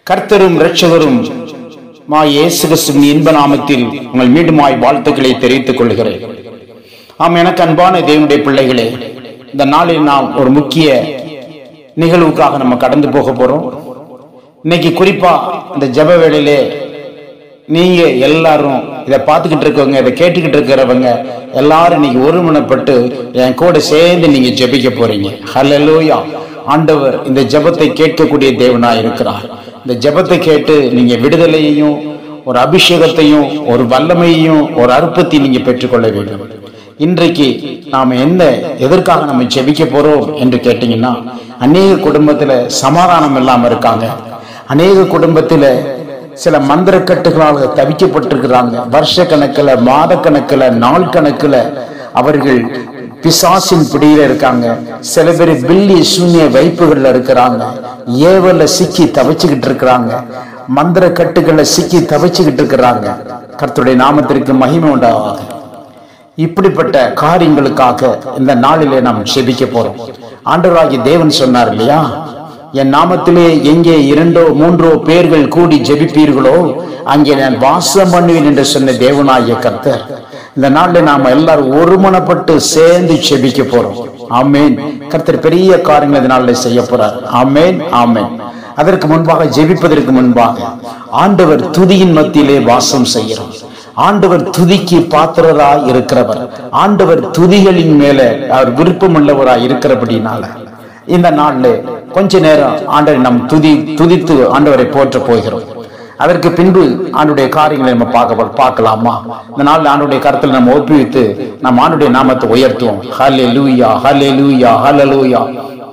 கர்த்தரும் இரட்சகரும் மா இயேசு கிறிஸ்துவின் இன்ப நாமத்தில் உங்கள் மீண்டுமாய் வாழ்த்துக்களை தெரிவித்துக் கொள்கிறேன் ஆம் எனக்கு அன்பான தேவனுடைய பிள்ளைகளே இந்த நாளில் நாம் ஒரு முக்கிய நிகழ்வுக்காக நம்ம கடந்து போக போறோம் இன்னைக்கு குறிப்பா இந்த ஜெப வேளையிலே நீங்க எல்லாரும் இதை பார்த்துக்கிட்டு இருக்கவங்க இதை கேட்டுக்கிட்டு இருக்கிறவங்க எல்லாரும் இன்னைக்கு ஒருமனப்பட்டு என் கூட சேர்ந்து நீங்க ஜெபிக்க போறீங்க ஹalleluya ஆண்டவர் இந்த ஜெபத்தை கேட்கக்கூடிய தேவனா இருக்கிறார் இந்த ஜெபத்தை கேட்டு நீங்க விடுதலையையும் ஒரு அபிஷேகத்தையும் ஒரு வல்லமையையும் ஒரு அற்பத்தையும் நீங்க பெற்றுக்கொள்ள வேண்டும் இன்றைக்கு நாம என்ன எதற்காக நம்ம ஜெபிக்க போறோம் என்று கேட்டீங்கன்னா அநேக குடும்பத்துல சமாதானம் இல்லாம இருக்காங்க அநேக குடும்பத்துல சில மந்திரக்கட்டுகளால் தவிக்கப்பட்டிருக்கிறாங்க வருஷ கணக்குல மாத கணக்குல நாள் கணக்குல அவர்கள் பிசாசின் பிடியில இருக்காங்க சில பேர் பில்லி சூன்ய வைப்புகள்ல இருக்கிறாங்க ஏவல்ல சிக்கி தவிச்சுக்கிட்டு இருக்கிறாங்க மந்திர கட்டுகள்ல சிக்கி தவிச்சுக்கிட்டு இருக்கிறாங்க கர்த்தருடைய நாமத்திற்கு மகிமை உண்டாவாங்க இப்படிப்பட்ட காரியங்களுக்காக இந்த நாளிலே நாம் செபிக்க போறோம் ஆண்டவராகி தேவன் சொன்னார் இல்லையா என் நாமத்திலே எங்கே இரண்டோ மூன்றோ பேர்கள் கூடி ஜெபிப்பீர்களோ அங்கே நான் வாசம் பண்ணுவேன் என்று சொன்ன தேவனாகிய கர்த்தர் இந்த நாள்ல நாம எல்லாரும் ஒருமனப்பட்டு சேர்ந்து செபிக்க போறோம் ஆமேன் கர்த்தர் பெரிய காரியங்கள் இந்த நாள்ல செய்ய போறார் ஆமேன் ஆமேன் அதற்கு முன்பாக ஜெபிப்பதற்கு முன்பாக ஆண்டவர் துதியின் மத்தியிலே வாசம் செய்கிறார் ஆண்டவர் துதிக்கு பாத்திரராய் இருக்கிறவர் ஆண்டவர் துதிகளின் மேல அவர் விருப்பம் உள்ளவராய் இருக்கிறபடினால இந்த நாள்ல கொஞ்ச நேரம் ஆண்டவரை நம் துதி துதித்து ஆண்டவரை போற்ற போகிறோம் அதற்கு பின்பு ஆண்டுடைய காரியங்களை நம்ம பார்க்க பார்க்கலாமா இந்த நாள் ஆண்டுடைய கருத்தில் நம்ம ஒப்புவித்து நம்ம ஆண்டுடைய நாமத்தை உயர்த்துவோம் ஹலே லூயா ஹலே லூயா ஹலலூயா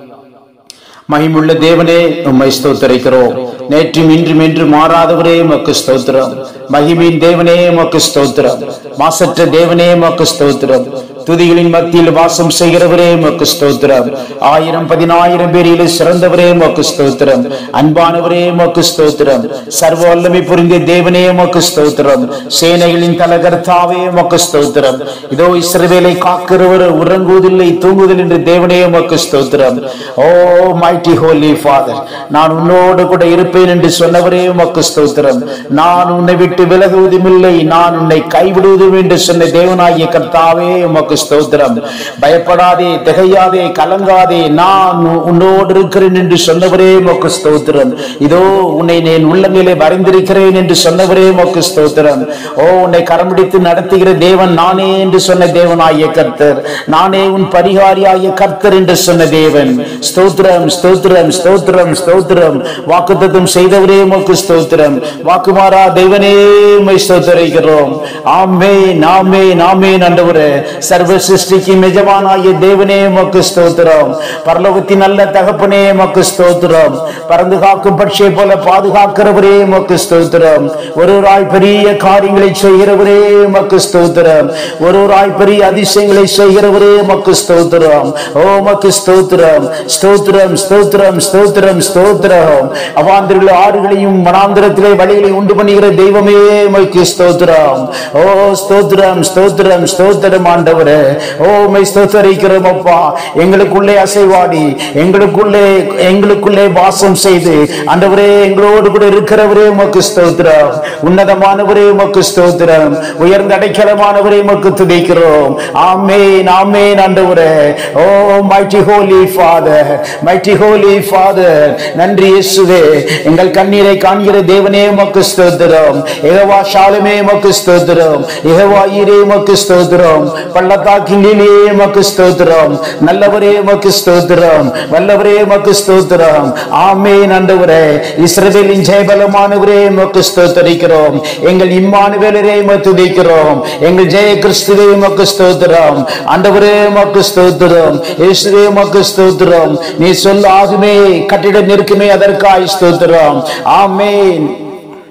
மகிமுள்ள தேவனே உம்மை ஸ்தோத்தரிக்கிறோம் நேற்றும் இன்றும் என்று மாறாதவரே மக்கு ஸ்தோத்திரம் மகிமின் தேவனே மக்கு ஸ்தோத்திரம் மாசற்ற தேவனே மக்கு ஸ்தோத்திரம் துதிகளின் மத்தியில் வாசம் செய்கிறவரே மக்கு ஸ்தோத்திரம் ஆயிரம் பதினாயிரம் பேரிலே சிறந்தவரே மக்கு ஸ்தோத்திரம் அன்பானவரே மக்கு ஸ்தோத்திரம் சர்வ வல்லமை புரிந்த தேவனே மக்கு ஸ்தோத்திரம் சேனைகளின் தலகர்த்தாவே மக்கு ஸ்தோத்திரம் இதோ இஸ்ரவேலை காக்கிறவர் உறங்குவதில்லை தூங்குவதில் என்று தேவனே மக்கு ஸ்தோத்திரம் ஓ மைட்டி ஹோலி ஃபாதர் நான் உன்னோடு கூட இருப்பேன் என்று சொன்னவரே உமக்கு ஸ்தோத்திரம் நான் உன்னை விட்டு விலகுவதும் இல்லை நான் உன்னை கைவிடுவதும் என்று சொன்ன தேவனாகிய கர்த்தாவே உமக்கு ஸ்தோத்திரம் பயப்படாதே திகையாதே கலங்காதே நான் உன்னோடு இருக்கிறேன் என்று சொன்னவரே உமக்கு ஸ்தோத்திரம் இதோ உன்னை நான் உள்ளங்களிலே வரைந்திருக்கிறேன் என்று சொன்னவரே உமக்கு ஸ்தோத்திரம் ஓ உன்னை கரம்பிடித்து நடத்துகிற தேவன் நானே என்று சொன்ன தேவனாகிய கர்த்தர் நானே உன் பரிகாரியாகிய கர்த்தர் என்று சொன்ன தேவன் ஸ்தோத்திரம் ஸ்தோத்திரம் ஸ்தோத்திரம் ஸ்தோத்திரம் வாக்குத்தத்தம் செய்தவரே உமக்கு ஸ்தோத்திரம் வாக்குமாரா தெய்வனே உம்மை ஸ்தோத்தரிக்கிறோம் ஆமே நாமே நாமே நண்டவரே சர்வ சிருஷ்டிக்கு நிஜமானாகிய தேவனே உமக்கு ஸ்தோத்திரம் பரலோகத்தின் நல்ல தகப்பனே உமக்கு ஸ்தோத்திரம் பறந்து காக்கும் பட்சியை போல பாதுகாக்கிறவரே உமக்கு ஸ்தோத்திரம் ஒருவராய் பெரிய காரியங்களை செய்கிறவரே உமக்கு ஸ்தோத்திரம் ஒருவராய் பெரிய அதிசயங்களை செய்கிறவரே உமக்கு ஸ்தோத்திரம் ஓ உமக்கு ஸ்தோத்திரம் ஸ்தோத்திரம் ஸ்தோத்திரம் ஸ்தோத்திரம் ஸ்தோத்திரம் அவாந்திரில் ஆறுகளையும் மனாந்திரத்திலே வழிகளை உண்டு பண்ணுகிற தெய்வமே உமக்கு ஸ்தோத்திரம் ஓ ஸ்தோத்திரம் ஸ்தோத்திரம் ஸ்தோத்திரம் ஆண்டவரே ஓ மை ஸ்தோத்தரிக்கிறோம் அப்பா எங்களுக்குள்ளே அசைவாடி எங்களுக்குள்ளே எங்களுக்குள்ளே வாசம் செய்து ஆண்டவரே எங்களோடு கூட இருக்கிறவரே உமக்கு ஸ்தோத்திரம் உன்னதமானவரே உமக்கு ஸ்தோத்திரம் உயர்ந்த அடைக்கலமானவரே உமக்கு துதிக்கிறோம் ஆமேன் ஆமேன் ஆண்டவரே O mighty holy father mighty holy father நன்றி இயேசுவே எங்கள் கண்ணீரை காண்கிற தேவனே உமக்கு ஸ்தோத்திரம் எகவா ஷாலுமே உமக்கு ஸ்தோத்திரம் எகவா ஈரே உமக்கு ஸ்தோத்திரம் பள்ளத்தாக்கிலே உமக்கு ஸ்தோத்திரம் நல்லவரே உமக்கு ஸ்தோத்திரம் வல்லவரே உமக்கு ஸ்தோத்திரம் ஆமேன் ஆண்டவரே இஸ்ரவேலின் ஜெயபலமானவரே உமக்கு ஸ்தோத்தரிக்கிறோம் எங்கள் இம்மானுவேலரே உமக்கு துதிக்கிறோம் எங்கள் ஜெய கிறிஸ்துவே உமக்கு ஸ்தோத்திரம் ஆண்டவரே உமக்கு ஸ்தோத்திரம் இயேசுவே உமக்கு ஸ்தோத்திரம் நீ சொல் ஆகுமே கட்டிட நிற்குமே அதற்காய் ஸ்தோத்திரம் ஆமேன்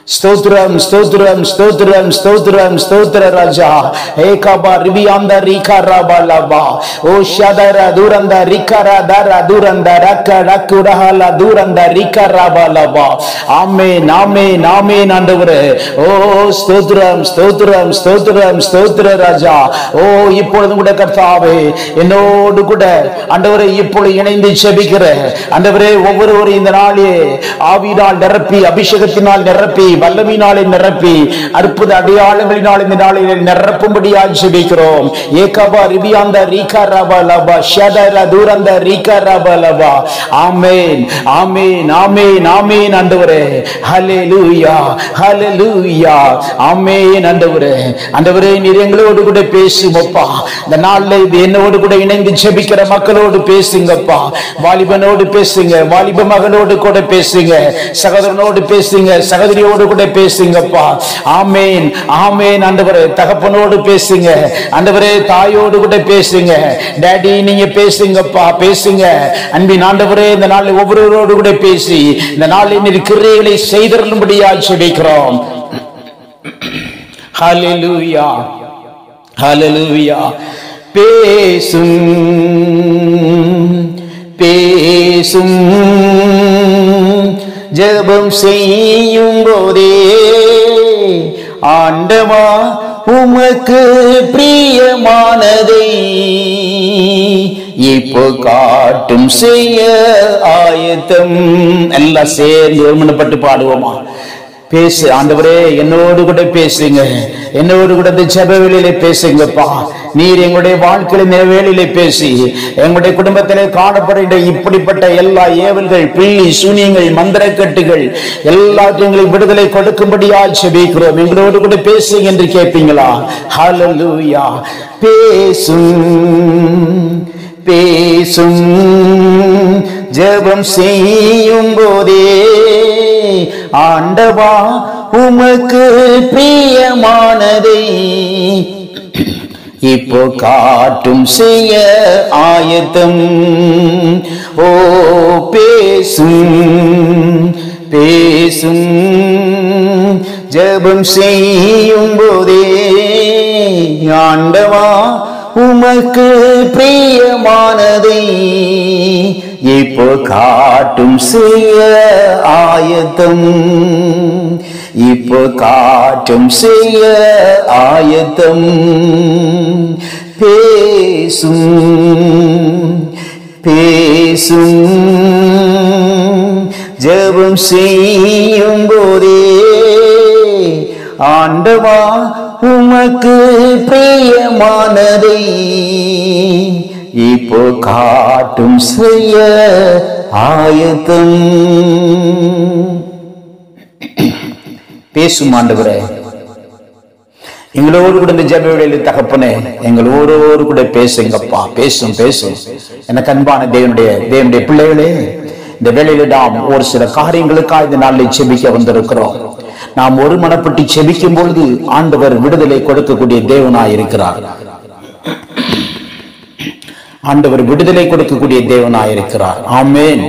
ஸ்தோத்திரம் ஸ்தோத்திரம் ஸ்தோத்திரம் ஸ்தோத்திரம் ஸ்தோத்திர ராஜா ஏகாபா ரிபியாந்த ரீகாராபா லபா ஓ ஷதர தூரந்த ரிகர தர தூரந்த ரக்க ரக்குடஹல தூரந்த ரிகராபா லபா ஆமே நாமே நாமே ஆண்டவரே ஓ ஸ்தோத்திரம் ஸ்தோத்திரம் ஸ்தோத்திரம் ஸ்தோத்திர ராஜா ஓ இப்பொழுது கூட கர்த்தாவே என்னோடு கூட ஆண்டவரை இப்பொழுது இணைந்து செபிக்கிற ஆண்டவரே ஒவ்வொருவரும் இந்த நாளே ஆவியினால் நிரப்பி அபிஷேகத்தினால் நிரப்பி வல்லமினாலே நிரப்பி அற்புத அடையாளங்களினால் இந்த நாளில் நிரப்பும்படியாக ஜெபிக்கிறோம் ஏகபா ரிபியாந்த ரீகா ரபா லபா ஷதர தூரந்த ரீகா ரபா லபா ஆமென் ஆமென் ஆமென் ஆமென் ஆண்டவரே ஹalleluya ஹalleluya ஆமென் ஆண்டவரே ஆண்டவரே நீர் எங்களோடு கூட பேசுமப்பா இந்த நாள்ல இது என்னோடு கூட இணைந்து ஜெபிக்கிற மக்களோடு பேசுங்கப்பா வாலிபனோடு பேசுங்க வாலிப மகனோடு கூட பேசுங்க சகோதரனோடு பேசுங்க சகோதரியோடு கூட பேசுங்கப்பா ஆமேன் ஆமேன் ஆண்டவரே தகப்பனோடு பேசுங்க ஆண்டவரே தாயோடு கூட பேசுங்க டாடி நீங்க பேசுங்கப்பா பேசுங்க அன்பின் ஆண்டவரே இந்த நாளில் ஒவ்வொருவரோடு கூட பேசி இந்த நாளில் நீர் கிரியைகளை செய்தருளும்படியாக செபிக்கிறோம் ஹalleluya ஹalleluya பேசும் பேசும் ஜெபம் செய்யும் போதே ஆண்டவா உமக்கு பிரியமானதை இப்போ காட்டும் செய்ய ஆயத்தம் எல்லாம் சேர்ந்து ஒருமனப்பட்டு பாடுவோமா பேசு ஆண்டவரே என்னோடு கூட பேசுங்க என்னோடு கூட இந்த ஜெப வேளையிலே பேசுங்கப்பா நீர் எங்களுடைய வாழ்க்கையில இந்த வேளையிலே பேசி எங்களுடைய குடும்பத்திலே காணப்படுகின்ற இப்படிப்பட்ட எல்லா ஏவல்கள் பிள்ளி சூனியங்கள் மந்திரக்கட்டுகள் எல்லாத்தையும் எங்களுக்கு விடுதலை கொடுக்கும்படியா செபிக்கிறோம் எங்களோடு கூட பேசுங்க என்று கேட்பீங்களா ஹalleluya பேசும் பேசும் ஜெபம் செய்யும் போதே ஆண்டவா உமக்கு பிரியமானதை இப்போ காட்டும் செய்ய ஆயத்தம் ஓ பேசும் பேசும் ஜெபம் செய்யும் போதே ஆண்டவா உமக்கு பிரியமானதை இப்போ காட்டும் செய்ய ஆயத்தம் இப்போ காட்டும் செய்ய ஆயத்தம் பேசும் பேசும் ஜெபம் செய்யும் போதே ஆண்டவா உமக்கு பிரியமானதை இப்போ காட்டும் செய்ய ஆயத்தம் பேசும் ஆண்டவரே எங்களோடு கூட இந்த ஜபவேளையில் தகப்பனே எங்களோடு கூட பேசுங்கப்பா பேசும் பேசும் எனக்கு அன்பான தேவனுடைய தேவனுடைய பிள்ளைகளே இந்த வேளையில நாம் ஒரு சில காரியங்களுக்காக இந்த நாளில் செபிக்க வந்திருக்கிறோம் நாம் ஒரு மனப்பட்டு செபிக்கும் பொழுது ஆண்டவர் விடுதலை கொடுக்கக்கூடிய தேவனாய் இருக்கிறார் ஆண்டவர் விடுதலை கொடுக்கக்கூடிய தேவனாய் இருக்கிறார் ஆமேன்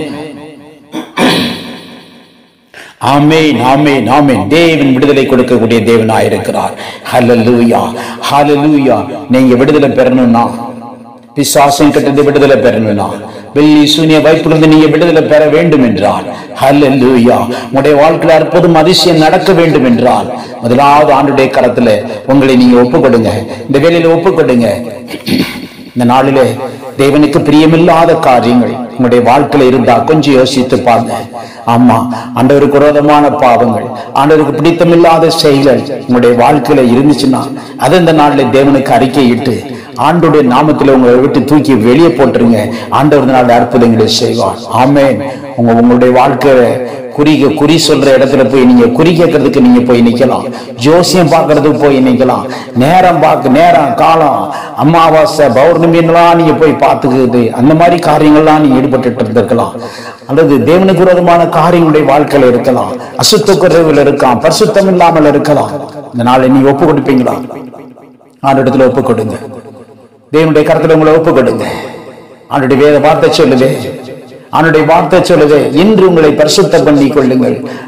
ஆமேன் ஆமேன் ஆமேன் தேவன் விடுதலை கொடுக்கக்கூடிய தேவனாய் இருக்கிறார் ஹalleluya ஹalleluya நீங்க விடுதலை பெறணும்னா பிசாசம் கிட்ட விடுதலை பெறணும்னா வெள்ளி சூனிய வாய்ப்பிலிருந்து நீங்க விடுதலை பெற வேண்டும் என்றால் ஹalleluya உங்களுடைய வாழ்க்கையில் அற்புதம் அதிசயம் நடக்க வேண்டும் என்றால் முதலாவது ஆண்டுடைய கரத்துல உங்களை நீங்க ஒப்பு கொடுங்க இந்த வேலையில ஒப்பு கொடுங்க இந்த நாளிலே தேவனுக்கு பிரியமில்லாத காரியங்கள் உங்களுடைய வாழ்க்கையில இருந்தா கொஞ்சம் யோசித்து பாருங்க ஆமா ஆண்டவருக்கு விரோதமான பாவங்கள் ஆண்டவருக்கு பிடித்தமில்லாத செயல்கள் உங்களுடைய வாழ்க்கையில இருந்துச்சுன்னா அது இந்த நாளில தேவனுக்கு அறிக்கையிட்டு ஆண்டோடைய நாமத்துல உங்களை விட்டு தூக்கி வெளியே போட்டுருங்க ஆண்டவர் இந்த நாள் அற்புதங்களை செய்வார் ஆமேன் உங்க உங்களுடைய வாழ்க்கையில குறி குறி சொல்ற இடத்துல போய் நீங்க குறி கேட்கறதுக்கு நீங்க போய் நிக்கலாம் ஜோசியம் பார்க்கறதுக்கு போய் நிக்கலாம் நேரம் பார்க்க நேரம் காலம் அமாவாசை பௌர்ணமின்லாம் நீங்க போய் பார்த்துக்கிட்டு அந்த மாதிரி காரியங்கள்லாம் நீங்க ஈடுபட்டு இருந்திருக்கலாம் அல்லது தேவனுக்கு விரோதமான காரியங்களுடைய வாழ்க்கையில இருக்கலாம் அசுத்த குறைவில் இருக்கலாம் பரிசுத்தம் இல்லாமல் இருக்கலாம் இந்த நாளை நீங்க ஒப்பு கொடுப்பீங்களா ஆண்டிடத்துல ஒப்பு கொடுங்க தேவனுடைய கருத்துல உங்களை ஒப்பு கொடுங்க ஆண்டுடைய வேத வார்த்தை சொல்லுது அவனுடைய வார்த்தை சொல்லுது இன்று உங்களை பரிசுத்தம் பண்ணி கொள்ளுங்கள்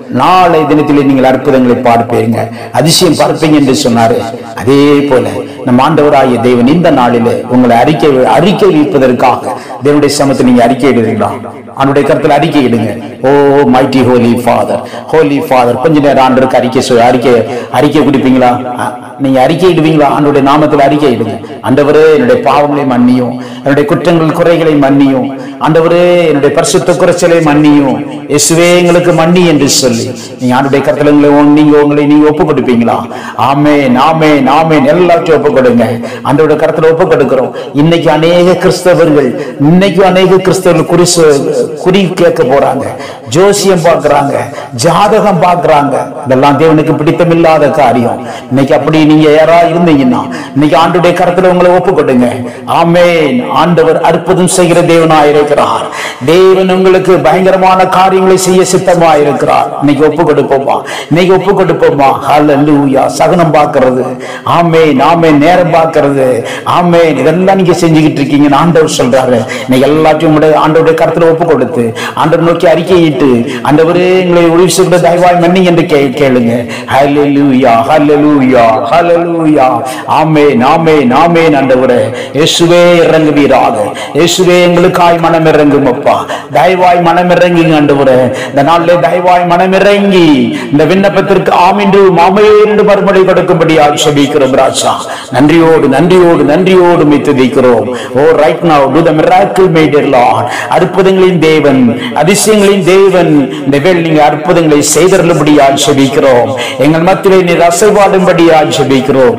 நாளை தினத்திலே நீங்கள் அற்புதங்களை பார்ப்பீங்க அதிசயம் பார்ப்பீங்க என்று சொன்னாரு அதே போல நம் ஆண்டவராகிய தேவன் இந்த நாளிலே உங்களை அறிக்கை அறிக்கை வைப்பதற்காக தேவனுடைய சமத்தை நீங்க அறிக்கை இடுறீங்களா அவனுடைய கருத்துல அறிக்கை இடுங்க O mighty holy father holy father கொஞ்ச நேரம் ஆண்டருக்கு அறிக்கை சொல் அறிக்கை அறிக்கை குடிப்பீங்களா அஹ், நீங்க அறிக்கை இடுவீங்களா ஆண்டுடைய நாமத்தில் அறிக்கை இடுங்க ஆண்டவரே என்னுடைய பாவங்களை மன்னியும் என்னுடைய குற்றங்கள் குறைகளை மன்னியும் ஆண்டவரே என்னுடைய பரிசுத்த குறைச்சலை மன்னியும் இயேசுவே எங்களுக்கு மன்னி என்று சொல்லி நீங்க ஆண்டுடைய கருத்துல உங்களை உங்க- நீங்க உங்களை நீங்க ஒப்பு கொடுப்பீங்களா ஆமே நாமே நாமே எல்லாத்தையும் ஒப்பு கொடுங்க ஆண்டோட கருத்துல ஒப்பு கொடுக்கிறோம் இன்னைக்கு அநேக கிறிஸ்தவர்கள் இன்னைக்கு அநேக கிறிஸ்தவர்கள் குறி சொ- குறி கேட்க போறாங்க ஜோசியம் பார்க்கறாங்க ஜாதகம் பார்க்கறாங்க இதெல்லாம் தேவனுக்கு பிடித்தமில்லாத காரியம் இன்னைக்கு அப்படி நீங்க யாரா இருந்தீங்கன்னா இன்னைக்கு ஆண்டுடைய கருத்துல உங்களை ஒப்பு கொடுங்க ஆமென் ஆண்டவர் அற்புதம் செய்கிற தேவனா இருக்கிறார் தேவன் உங்களுக்கு பயங்கரமான காரியங்களை செய்ய சித்தமா இருக்கிறார் இன்னைக்கு ஒப்பு கொடுப்போமா இன்னைக்கு ஒப்பு கொடுப்போமா ஹalleluya சகனம் பார்க்கிறது ஆமென் ஆமென் நேரம் பார்க்கிறது ஆமென் இதெல்லாம் நீங்க செஞ்சுக்கிட்டு இருக்கீங்கன்னு ஆண்டவர் சொல்றாரு இன்னைக்கு எல்லாத்தையும் உங்களுடைய ஆண்டவருடைய கருத்துல ஒப்பு கொடுத்து ஆண்டவர் நோக்கி அறிக்கையிட்டு ஆண்டவரே எங்களை உதவி செய்கிற தயவாய் மன்னி என்று கே கேளுங்க ஹalleluya ஹalleluya ஹalleluya ஆமென் ஆமென் ஆமென் ஆண்டவரே இயேசுவே இறங்குவீராக இயேசுவே எங்களுக்காய் மனம் இறங்கும் அப்பா தயவாய் மனம் இறங்குங்க ஆண்டவரே இந்த நாளிலே தயவாய் மனம் இறங்கி இந்த விண்ணப்பத்திற்கு ஆமின்று மாமையே என்று மறுமொழி கொடுக்கும்படி ஆட்சேபிக்கிறோம் ராஜா நன்றியோடு நன்றியோடு நன்றியோடு மித்துதிக்கிறோம் O right now do the miracle made your lord அற்புதங்களின் தேவன் அதிசயங்களின் தேவன் இந்த வேள் நீங்க அற்புதங்களை செய்தருளும்படி ஆட்சேபிக்கிறோம் எங்கள் மத்தியிலே நீர் அசைவாடும்படி ஆட்சேபிக்கிறோம்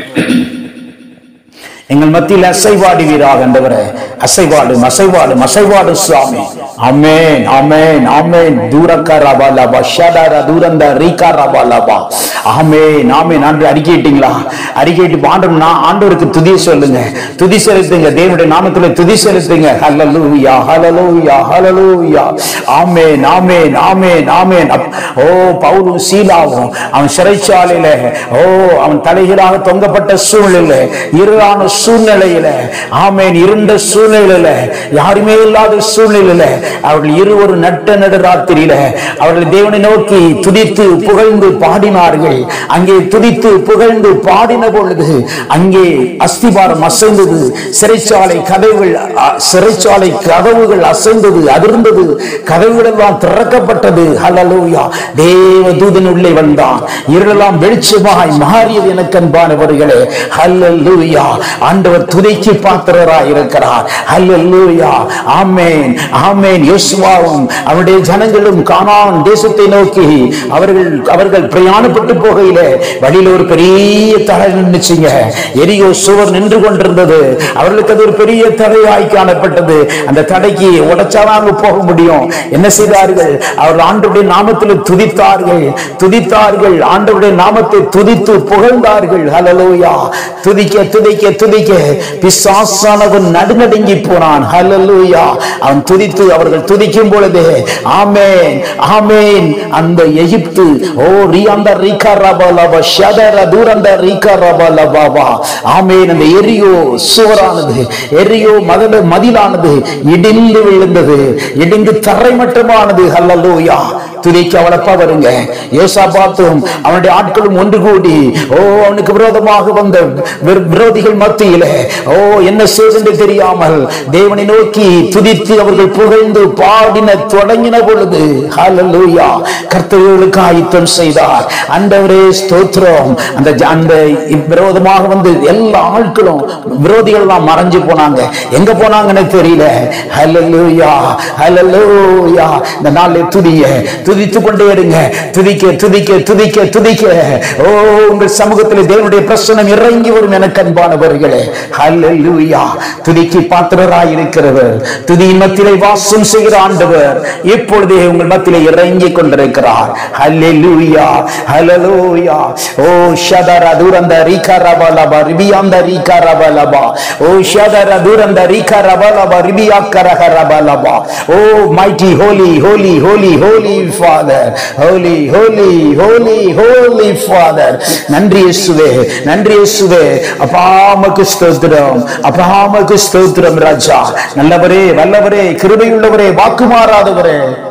எங்கள் மத்தியில் அசைவாடுவீராக ஆண்டவரே அசைவாடும் அசைவாடும் அசைவாடும் சுவாமி அமேன் அமேன் அமேன் தூரக்கா ரபா லபா ஷடர தூரந்த ரீகா ரபா லபா ஆமேன் ஆமேன் ஆண்டு அறிக்கையிட்டீங்களா அறிக்கையிட்டு ஆண்டவர் நான் ஆண்டவருக்கு துதி சொல்லுங்க துதி செலுத்துங்க தேவனுடைய நாமத்துல துதி செலுத்துங்க ஹalleluya ஹalleluya ஹalleluya ஆமென் ஆமென் ஆமென் ஆமென் அப்- ஓ பவுலும் சீலாவும் அவன் சிறைச்சாலையில ஓ அவன் தலைகீழாக தொங்கப்பட்ட சூழ்நிலை இருளான சூழ்நிலையில ஆமென் இருண்ட சூழ்நிலையில யாருமே இல்லாத சூழ்நிலையில அவர்கள் இருவரும் நட்ட நடு ராத்திரியில அவர்கள் தேவனை நோக்கி துதித்து புகழ்ந்து பாடினார்கள் அங்கே துதித்து புகழ்ந்து பாடின பொழுது அங்கே அஸ்திபாரம் அசைந்தது சிறைச்சாலை கதவுகள் அ, சிறைச்சாலை கதவுகள் அசைந்தது அதிர்ந்தது கதவுகள் எல்லாம் திறக்கப்பட்டது ஹalleluya தேவ தூதன் உள்ளே வந்தான் இருளெல்லாம் வெளிச்சமாய் மாறியது எனக்கு அன்பானவர்களே ஹalleluya ஆண்டவர் துதிக்கு பாத்திரராய் இருக்கிறார் ஹalleluya ஆமென் ஆமென் யோசுவாவும் அவருடைய ஜனங்களும் கானான் தேசத்தை நோக்கி அவர்கள் அவர்கள் பிரயாணப்பட்டு போகையிலே வழியில ஒரு பெரிய தடை நின்னுச்சுங்க எரியோ சுவர் நின்று கொண்டிருந்தது அவர்களுக்கு அது ஒரு பெரிய தடையாய் காணப்பட்டது அந்த தடைக்கு உடைச்சாதாங்க போக முடியும் என்ன செய்தார்கள் அவர்கள் ஆண்டவருடைய நாமத்தில் துதித்தார்கள் துதித்தார்கள் ஆண்டவருடைய நாமத்தை துதித்து புகழ்ந்தார்கள் ஹalleluya துதிக்க துதிக்க துதிக்க பிசாசானவன் நடுநடுங்கி போனான் ஹalleluya அவன் துதித்து அவர்கள் துதிக்கும் பொழுது ஆமென் ஆமென் அந்த எகிப்து ஓ ரியாந்த ரீகா ரபலப ஷதர தூரந்த ரீகா ரபலபா ஆமென் அந்த எரியோ சுவரானது எரியோ மதல மதிலானது இடிந்து விழுந்தது இடிந்து தரைமட்டமானது ஹalleluya துதிக்க அவளப்பா வருங்க யோசாபாத்தும் அவனுடைய ஆட்களும் ஒன்று கூடி ஓ அவனுக்கு விரோதமாக வந்த விர- விரோதிகள் மத்தியிலே ஓ என்ன செய்தென்று தெரியாமல் தேவனை நோக்கி துதித்து அவர்கள் புகழ்ந்து பாடின தொடங்கின பொழுது ஹalleluya கர்த்தர்களுக்கு ஆயுத்தம் செய்தார் அண்டவரே ஸ்தோத்திரம் அந்த ஜ- அந்த விரோதமாக வந்து எல்லா ஆட்களும் விரோதிகள் எல்லாம் மறைஞ்சு போனாங்க எங்க போனாங்கன்னு தெரியல ஹalleluya ஹalleluya இந்த நாளில் துதிய துதித்து கொண்டே இருங்க துதிக்க துதிக்க துதிக்க துதிக்க ஓ உங்கள் சமூகத்தில் தேவனுடைய பிரசனம் இறங்கி வரும் எனக்கு அன்பானவர்களே ஹalleluya துதிக்கு பாத்திரராய் இருக்கிறவர் துதியின் மத்தியிலே வாசம் செய்கிற ஆண்டவர் இப்பொழுதே உங்கள் மத்தியிலே இறங்கி கொண்டிருக்கிறார் ஹalleluya ஹalleluya ஓ ஷதர துரந்த ரீகா ரபலபா ரிபியாந்த ரீகா ரபலபா ஓ ஷதர துரந்த ரீகா ரபலபா ரிபியா கரக ரபலபா O mighty holy holy holy holy father holy holy holy holy father நன்றி இயேசுவே நன்றி இயேசுவே அப்பா உமக்கு ஸ்தோத்திரம் அப்பா உமக்கு ஸ்தோத்திரம் ராஜா நல்லவரே வல்லவரே கிருபையுள்ளவரே வாக்கு மாறாதவரே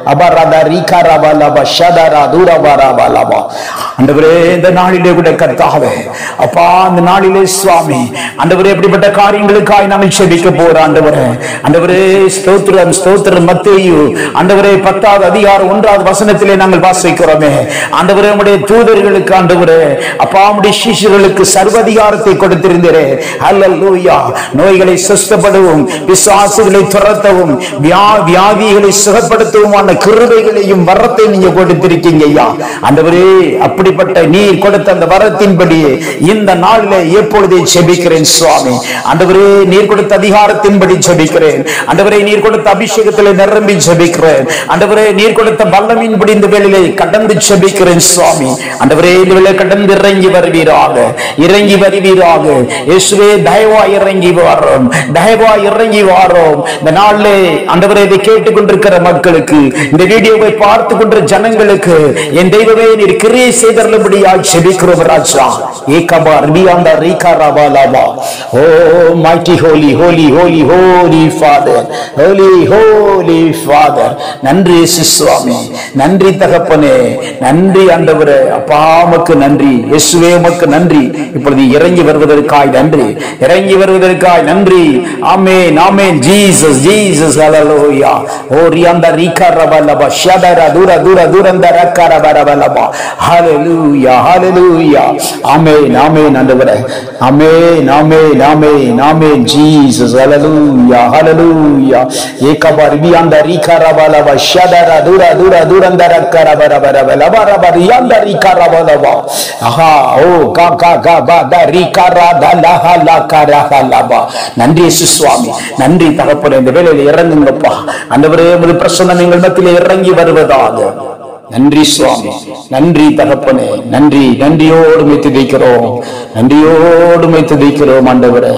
அபரத ரீகரபலப ஷதர தூரபரபலபா ஆண்டவரே இந்த நாளிலே கூட கர்த்தாவே அப்பா அந்த நாளிலே சுவாமி ஆண்டவரே எப்படிப்பட்ட காரியங்களுக்காய் நாங்கள் செபிக்க போறோம் ஆண்டவரே ஆண்டவரே ஸ்தோத்திரம் ஸ்தோத்திரம் மத்தேயு ஆண்டவரே பத்தாவது அதிகாரம் ஒன்றாவது வசனத்திலே நாங்கள் வாசிக்கிறோமே ஆண்டவரே உம்முடைய தூதர்களுக்கு ஆண்டவரே அப்பா உம்முடைய சிஷ்யர்களுக்கு சர்வதிகாரத்தை கொடுத்திருந்தீரே அல்லேலூயா நோய்களை சுஸ்தப்படுவும் பிசாசுகளை துரத்தவும் வியா வியாதிகளை சுகப்படுத்தவுமான கிருபைகளையும் வரத்தை நீங்க கொடுத்திருக்கீங்க ஐயா ஆண்டவரே அப்படிப்பட்ட நீர் கொடுத்த அந்த வரத்தின்படியே இந்த நாளிலே எப்பொழுதே செபிக்கிறேன் சுவாமி ஆண்டவரே நீர் கொடுத்த அதிகாரத்தின்படி செபிக்கிறேன் ஆண்டவரே நீர் கொடுத்த அபிஷேகத்திலே நிரம்பி செபிக்கிறேன் ஆண்டவரே நீர் கொடுத்த வல்லமின்படி இந்த வேளையிலே கடந்து செபிக்கிறேன் சுவாமி ஆண்டவரே இந்த வேளை கடந்து இறங்கி வருவீராக இறங்கி வருவீராக இயேசுவே தயவா இறங்கி வாரோம் தயவா இறங்கி வாரோம் இந்த நாளிலே ஆண்டவரே இதை கேட்டுக்கொண்டிருக்கிற மக்களுக்கு இந்த வீடியோவை பார்த்து கொண்ட ஜனங்களுக்கு என் தெய்வமே நீர் கிரியை செய்தருளும்படியாய் செபிக்கிறோம் ராஜா ஏகபா ரியாந்தா ரீகா ராபா லாபா O mighty holy holy holy holy father holy holy father நன்றி இயேசு சுவாமி நன்றி தகப்பனே நன்றி ஆண்டவரே அப்பா உமக்கு நன்றி இயேசுவே உமக்கு நன்றி இப்பொழுது இறங்கி வருவதற்காய் நன்றி இறங்கி வருவதற்காய் நன்றி ஆமென் ஆமென் ஜீசஸ் ஜீசஸ் ஹalleluya ஓ ரியாந்தா ரீகா ராபா லாபா ஷதரா தூர தூர தூரந்த ரக்கா ராபா ராபா லாபா ஹalleluya ஹalleluya ஆமென் ஆமென் ஆண்டவரே ஆமென் ஆமென் ஆமென் ஆமென் ஜீசஸ் ஹalleluya ஹalleluya ஏகபா ரியாந்தா ரீகா ராபா லாபா ஷதரா தூர தூர தூரந்த ரக்கா ராபா ராபா ராபா லாபா ராபா ரியாந்தா ரீகா ராபா லாபா ஆஹா ஓ கா கா கா பா த ரீகா ரா த லா ஹா லா கா ரா ஹா லாபா நன்றி இயேசு சுவாமி நன்றி தகப்பனே இந்த வேளையில இறங்குங்கப்பா ஆண்டவரே உமது பிரசன்னம் எங்கள் மத்தியிலே இறங்கி வருவதாக நன்றி சுவாமி நன்றி தகப்பனே நன்றி நன்றியோடு மைத்து தைக்கிறோம் நன்றியோடு மைத்து தைக்கிறோம் ஆண்டவரே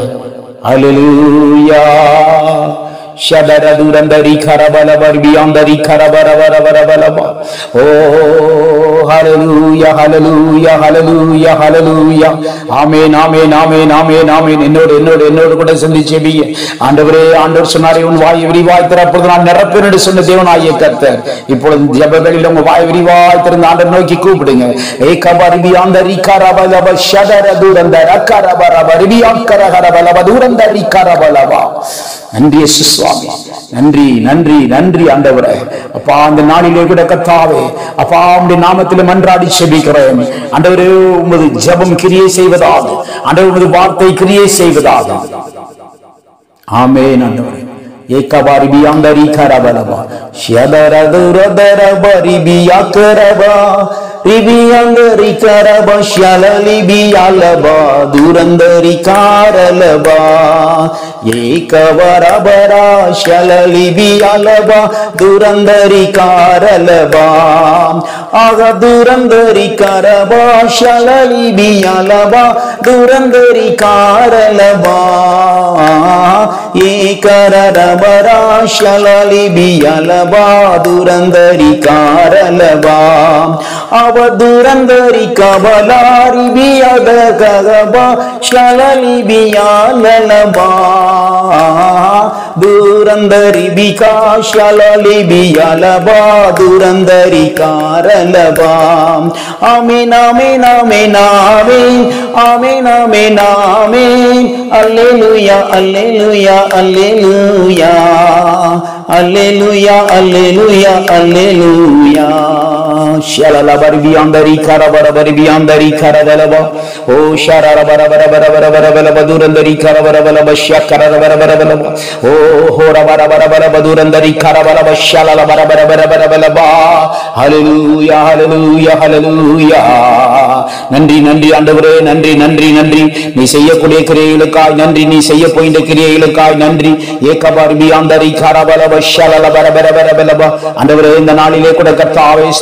அலலுயா ஷதர துரந்தரி கரபலவர் பியாந்தரி கரபரவர வரபலப ஓ ஹalleluya ஹalleluya ஹalleluya ஹalleluya ஆமென் ஆமென் ஆமென் ஆமென் ஆமென் என்னோடு என்னோடு என்னோடு கூட சொல்லி செபிய ஆண்டவரே ஆண்டவர் சொன்னாரே உன் வாயை விரிவாய் திற அப்பொழுது நான் நிரப்பேன் என்று சொன்ன தேவனாகிய கர்த்தர் இப்பொழுது ஜெபங்களில் உங்க வாய் விரிவாய் திறந்து ஆண்டவர் நோக்கி கூப்பிடுங்க ஏ கபரிபி அந்த ரிகாரபலப ஷதர துரந்த ரக்கரபரப ரிபியாக்கரகரபலப துரந்த ரிகாரபலபா நன்றி இயேசு சுவாமி நன்றி நன்றி நன்றி ஆண்டவரே அப்பா அந்த நாளிலே கூட கத்தாவே அப்பா உம்முடைய நாமத்தில் மன்றாடி செபிக்கிறேன் ஆண்டவரே உமது ஜெபம் கிரியை செய்வதாக ஆண்டவர் உமது வார்த்தை கிரியை செய்வதாக ஆமென் ஆண்டவரே ஏகபாரி பியாந்தரி கரபலபா ஷதர துரதர பரி பியாக்கரபா ரிபியந்தரி கரபா ஷலலி பியாலபா துரந்தரி காரலபா ஏகவரபரா ஷலலி பியாலபா துரந்தரி காரலபா ஆக துரந்தரி கரபா ஷலலி பியாலபா துரந்தரி காரலபா ஏகரபரா ஷலலி பியாலபா துரந்தரி காரலபா அவ துரந்தரி கபலாரி பியத ககபா ஷலலி பியாலலபா துரந்தரி பிகா ஷலலி பியாலபா துரந்தரி காரலபா ஆமீன் ஆமீன் ஆமீன் ஆமீன் ஆமீன் ஆமீன் ஆமீன் அல்லேலூயா அல்லேலூயா அல்லேலூயா அல்லேலூயா அல்லேலூயா அல்லேலூயா ஷலல பர்பியாந்தரி கரபர பர்பியாந்தரி கரவலப ஓ ஷரர பர பர பர பர பர பர பதுரந்தரி கரவர பலப ஷக்கர பர பர பலப ஓ ஹோர பர பர பர பதுரந்தரி கரவலப ஷலல பர பர பர பர பலப ஹalleluya ஹalleluya ஹalleluya நன்றி நன்றி ஆண்டவரே நன்றி நன்றி நன்றி நீ செய்யக்கூடிய கிரியைகளுக்காய் நன்றி நீ செய்ய போகின்ற கிரியைகளுக்காய் நன்றி ஏகபர்பியாந்தரி கரபலப ஷலல பர பர பர பலப ஆண்டவரே இந்த நாளிலே கூட கர்த்தாவே ஸ்தோத்திரம்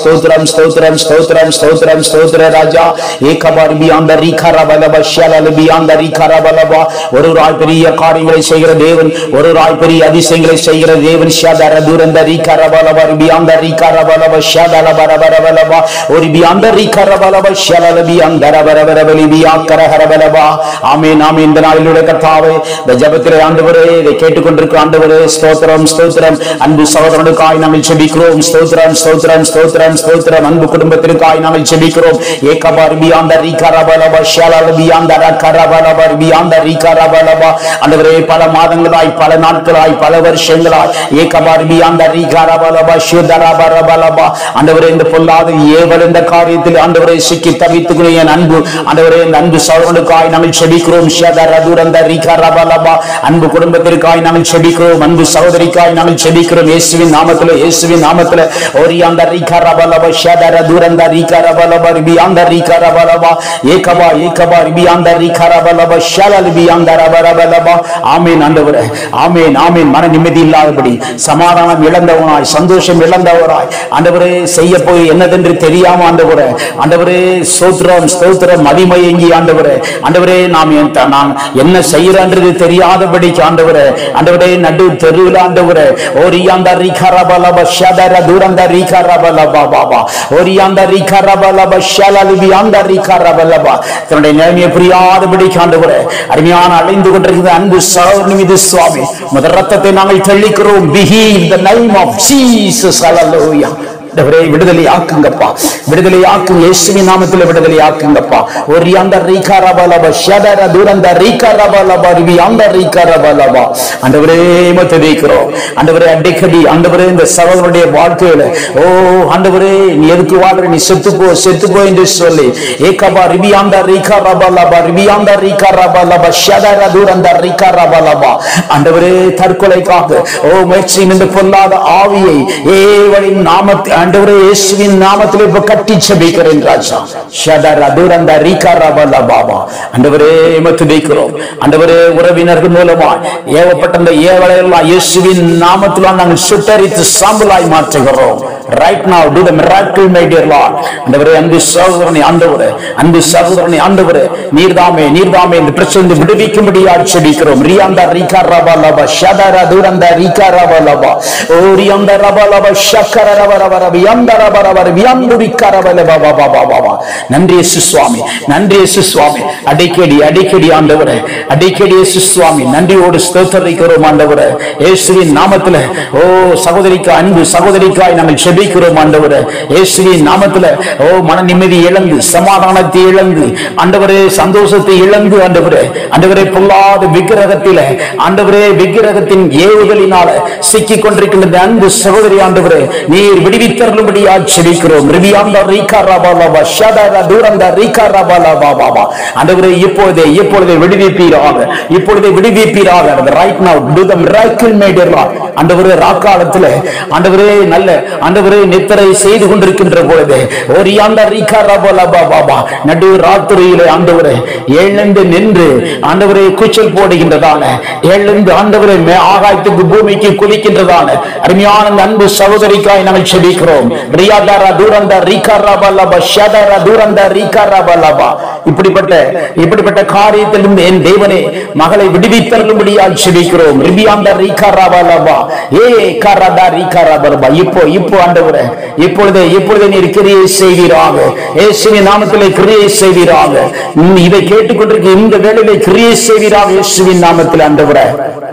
ஸ்தோத்திரம் ஸ்தோத்திரம் ஸ்தோத்திரம் ஸ்தோத்திர ராஜா ஏகபார் பியாந்த ரீகரபலப ஷலல பியாந்த ரீகரபலபா ஒரு ராய் பெரிய காரியங்களை செய்கிற தேவன் ஒரு ராய் பெரிய அதிசயங்களை செய்கிற தேவன் ஷதர துரந்த ரீகரபலப பியாந்த ரீகரபலப ஷதல பரபரபலபா ஒரு பியாந்த ரீகரபலப ஷலல பியாந்த ரபரபரபலி பியாக்கரஹரபலபா ஆமென் ஆமென் இந்த நாளிலுடைய கர்த்தாவே இந்த ஜெபத்திலே ஆண்டவரே இதை கேட்டுக்கொண்டிருக்கிற ஆண்டவரே ஸ்தோத்திரம் ஸ்தோத்திரம் அன்பு சகோதரனுக்காய் நாங்கள் செபிக்கிறோம் ஸ்தோத்திரம் ஸ்தோத்திரம் ஸ்தோத்திரம் ஸ்தோத்திரம் அன்பு குடும்பத்திற்காய் நாங்கள் செபிக்கிறோம் ஏகபார் பியாந்த ரீகரபலப ஷலல பியாந்த ரகரபலப பியாந்த ரீகரபலபா ஆண்டவரே பல மாதங்களாய் பல நாட்களாய் பல வருஷங்களாய் ஏகபார் பியாந்த ரீகரபலப ஷுதரபரபலபா ஆண்டவரே இந்த பொல்லாத ஏவல் இந்த காரியத்தில் ஆண்டவரே சிக்கி தவித்துக்குள்ள என் அன்பு ஆண்டவரே இந்த அன்பு சகோதரனுக்காய் நாங்கள் செபிக்கிறோம் ஷதர துரந்த ரீகரபலபா அன்பு குடும்பத்திற்காய் நாங்கள் செபிக்கிறோம் அன்பு சகோதரிக்காய் நாங்கள் செபிக்கிறோம் இயேசுவின் நாமத்திலே இயேசுவின் நாமத்திலே ஓரியாந்த ரீகரபலப ஷதர துரந்த ரீகரபலப ரிபியாந்த ரீகரபலபா ஏகபா ஏகபா ரிபியாந்த ரீகரபலப ஷலல் பியாந்த ரபரபலபா ஆமென் ஆண்டவரே ஆமென் ஆமென் மன நிம்மதி இல்லாதபடி சமாதானம் இழந்தவனாய் சந்தோஷம் இழந்தவராய் ஆண்டவரே செய்ய போய் என்னதென்று தெரியாம ஆண்டவரே ஆண்டவரே ஸ்தோத்திரம் ஸ்தோத்திரம் மதிமயங்கி ஆண்டவரே ஆண்டவரே நாம் என் த- நான் என்ன செய்யறன்றது தெரியாதபடிக்கு ஆண்டவரே ஆண்டவரே நடு தெருவில் ஆண்டவரே ஓரியாந்த ரிகரபலப ஷதர துரந்த ரிகரபலபா பாபா ஓரியாந்த ரிகரபலப ஷலலிபி அந்த ரிகரபலபா தன்னுடைய நிலைமையை புரியாதபடிக்கு ஆண்டவரே அருமையான அழைந்து கொண்டிருக்கிற அன்பு சகோதரன் மீது சுவாமி முதல் ரத்தத்தை நாங்கள் தெளிக்கிறோம் பிஹி இந்த நைம் ஆஃப் ஜீசஸ் ஹalleluya ஆண்டவரே விடுதலை ஆக்குங்கப்பா விடுதலை ஆக்கும் இயேசுவின் நாமத்தில் விடுதலை ஆக்குங்கப்பா ஒரு அந்த ரீகாரபலப ஷதர துரந்த ரீகாரபலப ரிவி அந்த ரீகாரபலபா ஆண்டவரே மத்ததிக்கிறோம் ஆண்டவரே அடிக்கடி ஆண்டவரே இந்த சகோதரனுடைய வாழ்க்கையில ஓ ஆண்டவரே நீ எதுக்கு வாழ்ற நீ செத்து போ செத்து போ என்று சொல்லி ஏகபா ரிவி அந்த ரீகாரபலப ரிவி அந்த ரீகாரபலப ஷதர துரந்த ரீகாரபலபா ஆண்டவரே தற்கொலைக்காக ஓ முயற்சி நின்று பொல்லாத ஆவியை ஏவலின் நாமத்தில் ஆண்டவரே இயேசுவின் நாமத்தில் இப்ப கட்டி செபிக்கிறேன் ராஜா ஷதர துரந்த ரீகாரபல பாபா ஆண்டவரே மத்துதிக்கிறோம் ஆண்டவரே உறவினர்கள் மூலமா ஏவப்பட்ட அந்த ஏவலையெல்லாம் இயேசுவின் நாமத்தில் நாங்கள் சுட்டரித்து சாம்பலாய் மாற்றுகிறோம் right now do the miracle my dear lord ஆண்டவரே அன்பு சகோதரனை ஆண்டவரே அன்பு சகோதரனை ஆண்டவரே நீர்தாமே நீர்தாமே இந்த பிரச்சனை விடுவிக்கும்படியா செபிக்கிறோம் ரியாந்த ரீகாரபலப ஷதர துரந்த ரீகாரபலபா ஓ ரியாந்த ரபலப ஷக்கர ரப ரப ரப யந்த ரப ரப ரப யந்து ரிகாரபலப பா பா பா பா பா நன்றி இயேசு சுவாமி நன்றி இயேசு சுவாமி அடிக்கடி அடிக்கடி ஆண்டவரே அடிக்கடி இயேசு சுவாமி நன்றியோடு ஸ்தோத்தரிக்கிறோம் ஆண்டவரே இயேசுவின் நாமத்துல ஓ சகோதரிக்கு அன்பு சகோதரிக்காய் நாங்கள் செபிக்கிறோம் ஆண்டவரே இயேசுவின் நாமத்துல ஓ மன நிம்மதி இழந்து சமாதானத்தை இழந்து ஆண்டவரே சந்தோஷத்தை இழந்து ஆண்டவரே ஆண்டவரே பொல்லாத விக்கிரகத்தில ஆண்டவரே விக்கிரகத்தின் ஏவுகளினால சிக்கிக் கொண்டிருக்கின்ற இந்த அன்பு சகோதரி ஆண்டவரே நீர் விடுவித்தருளும்படியா செபிக்கிறோம் ரிவியாந்த ரீகாராபாலாபா ஷதர தூரந்த ரீகாராபாலாபா பாபா ஆண்டவரே இப்பொழுதே இப்பொழுதே விடுவிப்பீராக இப்பொழுதே விடுவிப்பீராக right now do the miracle made ஆண்டவரே ராக்காலத்துல ஆண்டவரே நல்ல ஆண்டவரே நித்திரை செய்து கொண்டிருக்கின்ற பொழுது ஓரியாந்த ரீகாராபாலாபா பாபா நடு ராத்திரியிலே ஆண்டவரே எழுந்து நின்று ஆண்டவரே கூச்சல் போடுகின்றதான எழுந்து ஆண்டவரே மே- ஆகாயத்துக்கு பூமிக்கு குதிக்கின்றதான அருமையான இந்த அன்பு சகோதரிக்காய் நாங்கள் செபிக்கிறோம் ரியாதார தூரந்த ரீகாராபலபா ஷதர தூரந்த ரீகாராபலபா இப்படிப்பட்ட இப்படிப்பட்ட காரியத்திலிருந்து என் தேவனே மகளை விடுவித்தருளும்படியால் செபிக்கிறோம் ரிபியாந்த ரீகாராபலபா ஏ காராதா ரீகாராபலபா இப்போ இப்போ ஆண்டவரே இப்பொழுதே இப்பொழுதே நீர் கிரியை செய்வீராக இயேசுவின் நாமத்திலே கிரியை செய்வீராக உம் இதை கேட்டுக்கொண்டிருக்க இந்த வேளையிலே கிரியை செய்வீராக இயேசுவின் நாமத்தில் ஆண்டவரே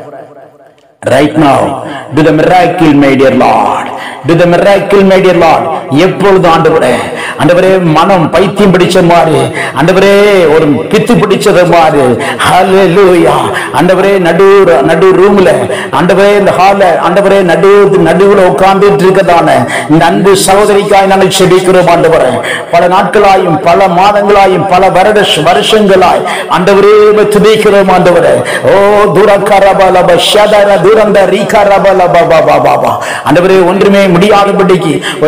right now do the miracle my dear lord do the miracle my dear lord எப்பொழுது ஆண்டவரே ஆண்டவரே மனம் பைத்தியம் பிடிச்ச மாதிரி ஆண்டவரே ஒரு பித்து பிடிச்சது மாதிரி ஹalleluya ஆண்டவரே நடு நடு ரூம்ல ஆண்டவரே இந்த ஹால்ல ஆண்டவரே நடு நடுவுல உட்கார்ந்துட்டு இருக்கதான இந்த அன்பு சகோதரிக்காய் நாங்கள் செபிக்கிறோம் ஆண்டவரே பல நாட்களாயும் பல மாதங்களாயும் பல வருட வருஷங்களாய் ஆண்டவரே உம்மை துதிக்கிறோம் ஆண்டவரே ஓ தூரக்கரபலப ஷதர தூரந்த ரீகரபலப பாபா பாபா ஆண்டவரே ஒன்றுமே முடியாதபடிக்கு ஒரு பித்து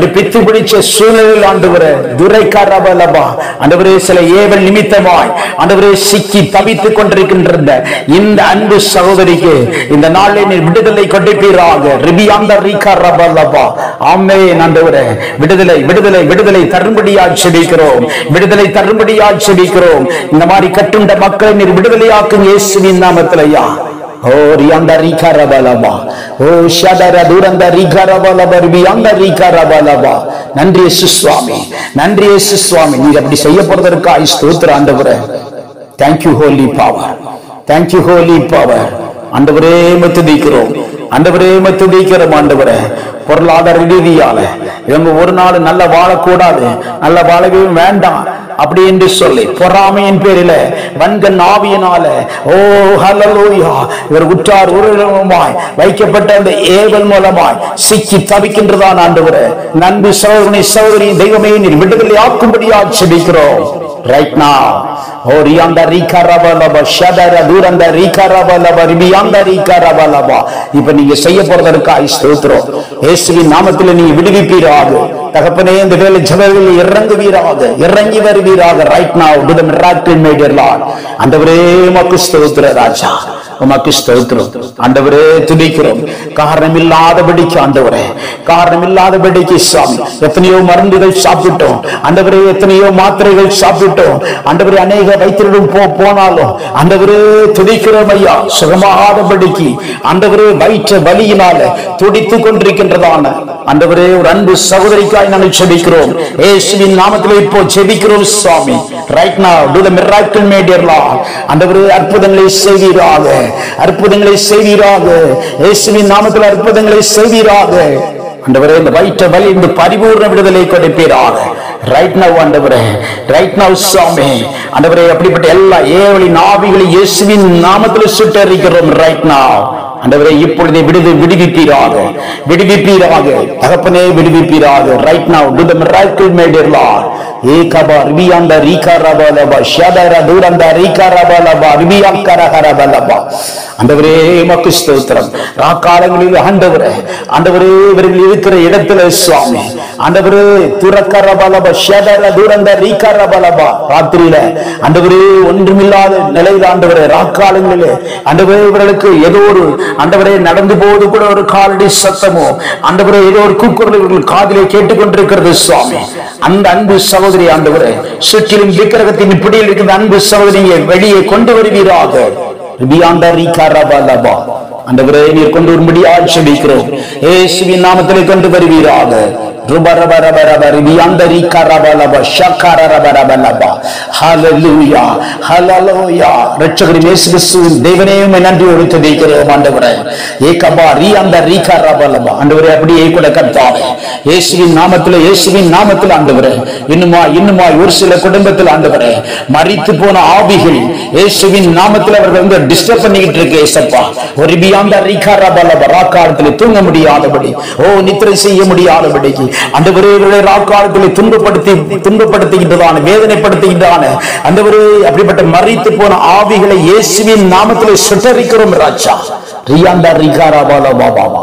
பிடிச்ச சூழ்நிலையில் ஆண்டவரே துரைக்காரபலபா ஆண்டவரே சில ஏவல் நிமித்தமாய் ஆண்டவரே சிக்கி தவித்துக் கொண்டிருக்கின்ற இந்த அன்பு சகோதரிக்கு இந்த நாளில் நீர் விடுதலை கொடுப்பீராக ரிபியாந்த ரீகாரபலபா ஆமே ஆண்டவரே விடுதலை விடுதலை விடுதலை தரும்படியாய் செபிக்கிறோம் விடுதலை தரும்படியாய் செபிக்கிறோம் இந்த மாதிரி கட்டுண்ட மக்களை நீர் விடுதலையாக்கும் இயேசுவின் நாமத்திலையா ஓ ரியாந்த ரீகாரபலபா ஓ ஷதர துரந்த ரீகாரபலபா ரிபியாந்த ரீகாரபலபா நன்றி இயேசு சுவாமி நன்றி இயேசு சுவாமி நீர் அப்படி செய்ய போறதற்காய் ஸ்தோத்திர ஆண்டவரே thank you holy power thank you holy power ஆண்டவரே மத்துதிக்கிறோம் ஆண்டவரே மத்துதிக்கிறோம் ஆண்டவரே பொருளாதார ரீதியால இவங்க ஒரு நாள் நல்ல வாழக்கூடாது நல்ல வாழவே வேண்டாம் அப்படி என்று சொல்லி பொறாமையின் பேரில வன்கண் ஆவியினால ஓ ஹலலூயா இவர் உற்றார் உறவினருமாய் வைக்கப்பட்ட அந்த ஏவல் மூலமாய் சிக்கி தவிக்கின்றதான் ஆண்டவரே நன்பு சகோதரனை சகோதரி தெய்வமே நீர் விடுதலை ஆக்கும்படியா செபிக்கிறோம் ரைட் now ஓ ரியாந்த ரீகரபலப ஷதர தூரந்த ரீகரபலப ரிபியாந்த ரீகரபலப இப்ப நீங்க செய்ய போறதற்காய் ஸ்தோத்திரம் இயேசுவின் நாமத்தில் நீங்க விடுவிப்பீராக தகப்பனே இந்த வேலை ஜபங்களில் இறங்குவீராக இறங்கி வருவீராக right now do the miracle made your lord ஆண்டவரே உமக்கு ஸ்தோத்திர ராஜா உமக்கு ஸ்தோத்திரம் ஆண்டவரே துதிக்கிறோம் காரணம் இல்லாதபடிக்கு ஆண்டவரே காரணம் இல்லாதபடிக்கு சாமி எத்தனையோ மருந்துகள் சாப்பிட்டோம் ஆண்டவரே எத்தனையோ மாத்திரைகள் சாப்பிட்டோம் ஆண்டவரே அநேக வைத்திரிடம் போ போனாலும் ஆண்டவரே துதிக்கிறோம் ஐயா சுகமாகாதபடிக்கு ஆண்டவரே வயிற்று வலியினால துடித்துக் கொண்டிருக்கின்றதான ஆண்டவரே ஒரு அன்பு சகோதரிக்காய் நாங்கள் செபிக்கிறோம் ஏசுவின் நாமத்திலே இப்போ செபிக்கிறோம் சுவாமி right now do the miracle made your lord ஆண்டவரே அற்புதங்களை செய்வீராக அற்புதங்களை செய்வீராக இயேசுவின் நாமத்தில் அற்புதங்களை செய்வீராக ஆண்டவரே இந்த வயிற்று வலி இந்த பரிபூர்ண விடுதலை கொடுப்பீராக ரைட் நவ் ஆண்டவரே ரைட் நவ் சாமி ஆண்டவரே அப்படிப்பட்ட எல்லா ஏவலின் ஆவிகளை இயேசுவின் நாமத்தில் சுட்டரிக்கிறோம் ரைட் now ஆண்டவரே இப்பொழுதே விடுது விடுவிப்பீராக விடுவிப்பீராக தகப்பனே விடுவிப்பீராக right now do the miracle made your lord ஏகபா ரிபியாந்த ரீகாரபலபா ஷதர தூரந்த ரீகாரபலபா ரிபியாக்கரகரபலபா ஆண்டவரே மக்கு ஸ்தோத்திரம் ராக்காலங்களில் ஆண்டவரே ஆண்டவரே இவர்கள் இருக்கிற இடத்துல சுவாமி ஆண்டவரே துரக்கரபலப ஷதர தூரந்த ரீகாரபலபா ராத்திரியில ஆண்டவரே ஒன்றுமில்லாத நிலையில் ஆண்டவரே ராக்காலங்களிலே ஆண்டவரே இவர்களுக்கு ஏதோ ஒரு ஆண்டவரே நடந்து போது கூட ஒரு காலடி சத்தமோ ஆண்டவரே ஏதோ ஒரு கூக்குரல் இவர்கள் காதிலே கேட்டுக்கொண்டிருக்கிறது சுவாமி அந்த அன்பு சகோதரி ஆண்டவரே சுற்றிலும் விக்கிரகத்தின் பிடியில் இருக்கிற அன்பு சகோதரியை வெளியே கொண்டு வருவீராக ரிபியாண்டா ரீகாரபலபா ஆண்டவரே நீர் கொண்டு வரும்படியா செபிக்கிறோம் இயேசுவின் நாமத்திலே கொண்டு வருவீராக ருபரபரபரப ரிபியாண்ட ரீகாரபலப ஷக்காரபரபலபா ஹalleluya ஹalleluya ரட்சகரின் இயேசு கிறிஸ்துவின் தேவனே உம்மை நன்றியோடு துதிக்கிறோம் ஆண்டவரே ஏகபா ரீயாண்ட ரீகாரபலபா ஆண்டவரே அப்படியே கூட கர்த்தாவே இயேசுவின் நாமத்திலே இயேசுவின் நாமத்தில் ஆண்டவரே இன்னுமா இன்னுமா ஒரு சில குடும்பத்தில் ஆண்டவரே மரித்து போன ஆவிகள் இயேசுவின் நாமத்தில் அவர்கள் வந்து டிஸ்டர்ப் பண்ணிக்கிட்டு இருக்கு ஏசப்பா ஒரு பியாண்ட ரீகாரபலப ராக்காலத்தில் தூங்க முடியாதபடி ஓ நித்திரை செய்ய முடியாதபடிக்கு ஆண்டவரே இவர்களை ராக்காலத்தில் துன்பப்படுத்தி துன்பப்படுத்துகின்றதான வேதனைப்படுத்துகின்றதான ஆண்டவரே அப்படிப்பட்ட மறித்து போன ஆவிகளை இயேசுவின் நாமத்தில் சுட்டரிக்கிறோம் ராஜா ரியாண்டா ரிகாரபலபா பாபா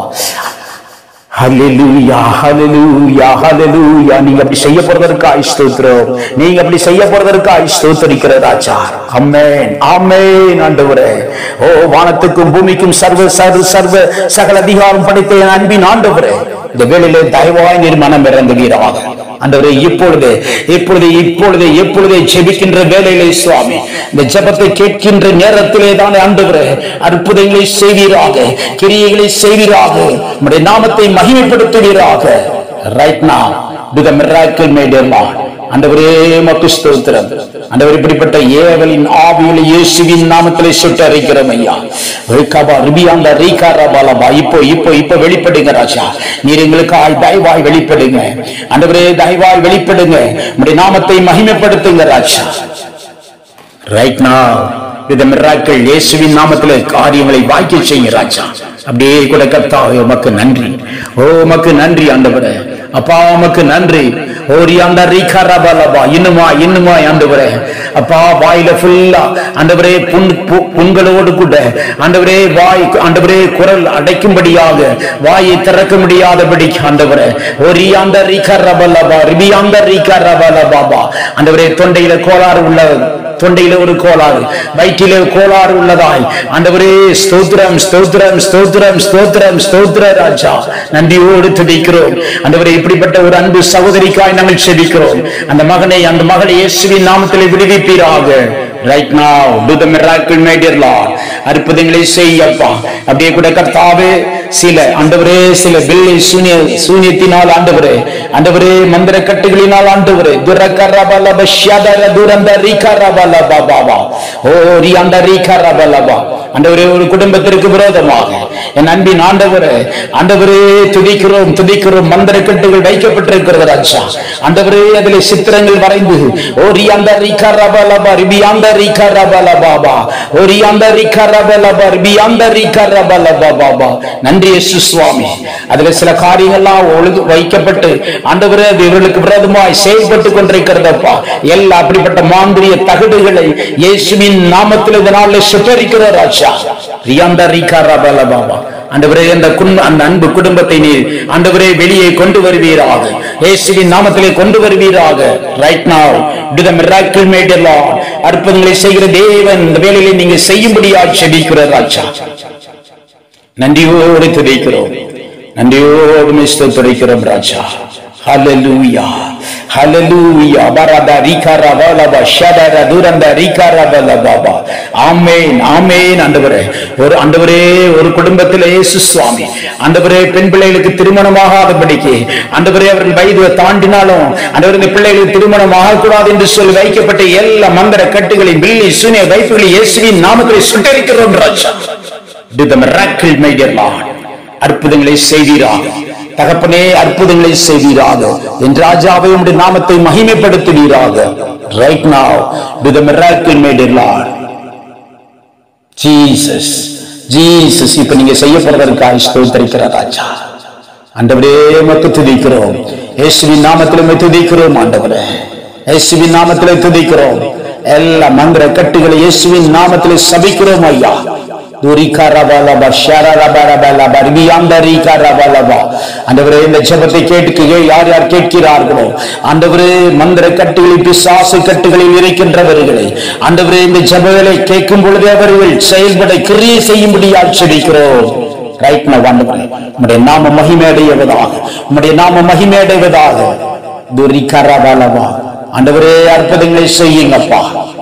ஹalleluya ஹalleluya ஹalleluya நீங்க அப்படி செய்ய போறதற்கு ஸ்தோத்திரம் நீங்க அப்படி செய்ய போறதற்கு ஸ்தோத்திரிக்கிற ராஜா ஆமென் ஆமென் ஆண்டவரே ஓ வானத்துக்கும் பூமிக்கும் சர்வ சர்வ சர்வ சகல அதிகாரம் படைத்த என் அன்பின் ஆண்டவரே இந்த வேளையிலே தயவாய் நீர் மனம் இறங்குவீராக ஆண்டவரே இப்பொழுது இப்பொழுது இப்பொழுது எப்பொழுதே ஜெபிக்கின்ற வேலையிலே சுவாமி இந்த ஜெபத்தை கேட்கின்ற நேரத்திலே தானே ஆண்டவரே அற்புதங்களை செய்வீராக கிரியைகளை செய்வீராக உம்முடைய நாமத்தை மகிமைப்படுத்துவீராக right now do the miracle made your Lord ஆண்டவரே மக்கு ஸ்தோத்திரம் ஆண்டவர் இப்படிப்பட்ட ஏவலின் ஆவியில் இயேசுவின் நாமத்திலே சுட்டு அறிக்கிறோம் ஐயா ரீகாபா ரிபியாண்ட ரீகாரா பாலபா இப்போ இப்போ இப்போ வெளிப்படுங்க ராஜா நீர் எங்களுக்கு ஆய் தயவாய் வெளிப்படுங்க ஆண்டவரே தயவாய் வெளிப்படுங்க உம்முடைய நாமத்தை மகிமைப்படுத்துங்க ராஜா right now with the miracle இயேசுவின் நாமத்திலே காரியங்களை வாய்க்க செய்யுங்க ராஜா அப்படியே கூட கர்த்தாவே உமக்கு நன்றி ஓ உமக்கு நன்றி ஆண்டவரே அப்பா உமக்கு நன்றி ஓரியாண்டா ரீகாரா பாலபா இன்னுமா இன்னுமா ஆண்டவரே அப்பா வாயில ஃபுல்லா ஆண்டவரே புண் பு- புண்களோடு கூட ஆண்டவரே வாய் ஆண்டவரே குரல் அடைக்கும்படியாக வாயை திறக்க முடியாதபடி ஆண்டவரே ஒரியாந்த ரிகரபலபா ரிபியாந்த ரிகரபலபாபா ஆண்டவரே தொண்டையில கோளாறு உள்ள தொண்டையில ஒரு கோளாறு வயிற்றிலே கோளாறு உள்ளதாய் ஆண்டவரே ஸ்தோத்திரம் ஸ்தோத்திரம் ஸ்தோத்திரம் ஸ்தோத்திரம் ஸ்தோத்திர ராஜா நன்றியோடு துதிக்கிறோம் ஆண்டவரே இப்படிப்பட்ட ஒரு அன்பு சகோதரிக்காய் நாங்கள் செபிக்கிறோம் அந்த மகனை அந்த மகளை இயேசுவின் நாமத்திலே விடுவிப்பீராக right now do the miracle my dear lord அற்புதங்களை செய்யப்பா அப்படியே கூட கர்த்தாவே சில ஆண்டவரே சில பில்லி சூனிய சூனியத்தினால் ஆண்டவரே ஆண்டவரே மந்திர கட்டுகளினால் ஆண்டவரே துரகரபல பஷ்யதர துரந்த ரிகரபல பாபா ஓ ரியாண்ட ரிகரபல பா ஆண்டவரே ஒரு குடும்பத்திற்கு விரோதமாக என் அன்பின் ஆண்டவரே ஆண்டவரே துதிக்கிறோம் துதிக்கிறோம் மந்திர கட்டுகள் வைக்கப்பட்டிருக்கிறது ராஜா ஆண்டவரே அதிலே சித்திரங்கள் வரைந்து ஓ ரியாண்ட ரிகரபல ரிபியாண்ட ரிகரபல பாபா ஓ ரியாண்ட ரிகரபல ரிபியாண்ட ரிகரபல பாபா நன்றி இயேசு சுவாமி அதுல சில காரியங்கள்லாம் ஒழுங்கு வைக்கப்பட்டு ஆண்டவரே அது இவர்களுக்கு விரோதமாய் செயல்பட்டு கொண்டிருக்கிறதப்பா எல்லா அப்படிப்பட்ட மாந்திரிய தகடுகளை இயேசுவின் நாமத்தில் இந்த நாளில் சுட்டரிக்கிற ராஜா ரியாந்த ரிகாரபல பாபா ஆண்டவரே அந்த குடும்ப அந்த அன்பு குடும்பத்தை நீர் ஆண்டவரே வெளியே கொண்டு வருவீராக இயேசுவின் நாமத்திலே கொண்டு வருவீராக right now do the miracle made the Lord அற்புதங்களை செய்கிற தேவன் இந்த வேலையிலே நீங்க செய்யும்படியாக செபிக்கிற ராஜா நன்றியோடு துதிக்கிறோம் நன்றியோடு ஸ்தோத்திரிக்கிறோம் ராஜா ஹalleluya ஹalleluya பரத ரிகர வலப ஷதர துரந்த ரிகர வலபா ஆமென் ஆமென் ஆண்டவரே ஒரு ஆண்டவரே ஒரு குடும்பத்திலே இயேசு சுவாமி ஆண்டவரே பெண் பிள்ளைகளுக்கு திருமணமாகாதபடிக்கு ஆண்டவரே அவர்கள் வயது தாண்டினாலும் ஆண்டவரே இந்த பிள்ளைகளுக்கு திருமணம் ஆகக்கூடாது என்று சொல்லி வைக்கப்பட்ட எல்லா மந்திர கட்டுகளையும் பில்லி சூனிய வைப்புகளை இயேசுவின் நாமத்திலே சுட்டரிக்கிறோம் ராஜா do the miracle my dear Lord அற்புதங்களை செய்வீராக தகப்பனே அற்புதங்களை செய்வீராக என் ராஜாவை உம்முடைய நாமத்தை மகிமைப்படுத்துவீராக right now do the miracle my dear Lord Jesus Jesus இப்ப நீங்க செய்ய போறதற்காக ஸ்தோத்தரிக்கிற ராஜா ஆண்டவரே மக்கு துதிக்கிறோம் இயேசுவின் நாமத்திலே உம்மை துதிக்கிறோம் ஆண்டவரே இயேசுவின் நாமத்திலே துதிக்கிறோம் எல்லா மந்திர கட்டுகளை இயேசுவின் நாமத்திலே சபிக்கிறோம் ஐயா துரிகரபலப ஷரரபரபலப ரிபியாந்தரிகரபலப. ஆண்டவரே இந்த ஜெபத்தை கேட்டு யார் யார் கேட்கிறார்களோ ஆண்டவரே மந்திர கட்டுகளில் பிசாசு கட்டுகளில் இருக்கின்றவர்களை ஆண்டவரே இந்த ஜெபங்களை கேட்கும் பொழுதே அவர்கள் செயல்பட கிரியை செய்யும்படியாக செபிக்கிறோம் ரைட் நான் ஆண்டவரே உம்முடைய நாம மகிமையடைவதாக உம்முடைய நாம மகிமையடைவதாக துரிகரபலபா ஆண்டவரே அற்புதங்களை செய்யுங்கப்பா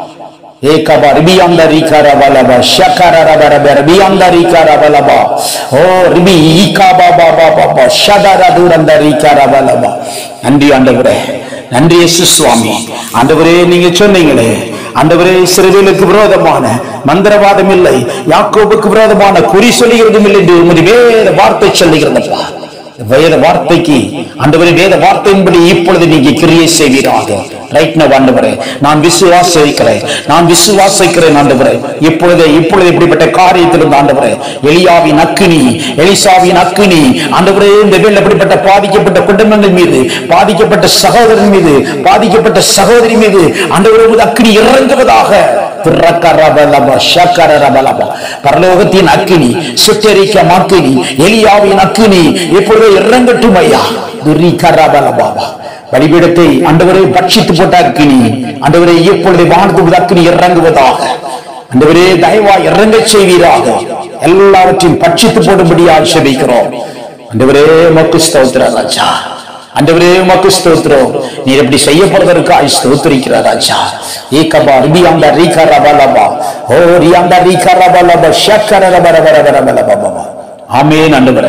ஏகபா ரிபியாந்த ரீகார வலபா ஷகர ரபர பர ரிபியாந்த ரீகார வலபா ஓ ரிபி ஈகாபா பாபா பாபா ஷதர தூரந்த ரீகார வலபா நன்றி ஆண்டவரே நன்றி இயேசு சுவாமி ஆண்டவரே நீங்க சொன்னீங்களே ஆண்டவரே இஸ்ரவேலுக்கு விரோதமான மந்திரவாதம் இல்லை யாக்கோபுக்கு விரோதமான குறி சொல்லுகிறதும் இல்லை என்று உமது வேத வார்த்தை சொல்லுகிறதப்பா வேத வார்த்தைக்கு ஆண்டவரே வேத வார்த்தையின்படி இப்பொழுது நீங்க கிரியை செய்வீராக ரைட் நவ் ஆண்டவரே நான் விசுவாசிக்கிறேன் நான் விசுவாசிக்கிறேன் ஆண்டவரே இப்பொழுதே இப்பொழுது இப்படிப்பட்ட காரியத்திலிருந்து ஆண்டவரே எலியாவின் அக்கினி எலிசாவின் அக்கினி ஆண்டவரே இந்த வேலை அப்படிப்பட்ட பாதிக்கப்பட்ட குடும்பங்கள் மீது பாதிக்கப்பட்ட சகோதரன் மீது பாதிக்கப்பட்ட சகோதரி மீது ஆண்டவரே உமது அக்கினி இறங்குவதாக திரக்கரபலப ஷக்கரரபலப. பரலோகத்தின் அக்கினி சுட்டரிக்க அக்கினி எலியாவின் அக்கினி இப்பொழுது இறங்கட்டும் ஐயா துரிகரபலபாபா பலிபீடத்தை ஆண்டவரை பட்சித்து போட்ட அக்கினி ஆண்டவரை இப்பொழுது வானத்துக்கு அக்கினி இறங்குவதாக ஆண்டவரே தயவா இறங்க செய்வீராக எல்லாவற்றையும் பட்சித்து போடும்படியாக செபிக்கிறோம் ஆண்டவரே மக்கு ஸ்தோத்திர ராஜா ஆண்டவரே உமக்கு ஸ்தோத்திரம் நீர் எப்படி செய்ய போறதற்காக ஸ்தோத்திரிக்கிற ராஜா ஏகபா ரிபியாண்டா ரீகா ரபலபா ஓ ரியாண்டா ரீகா ரபலபா ஷக்கர ரபர வர வர வர பபா ஆமென் ஆண்டவரே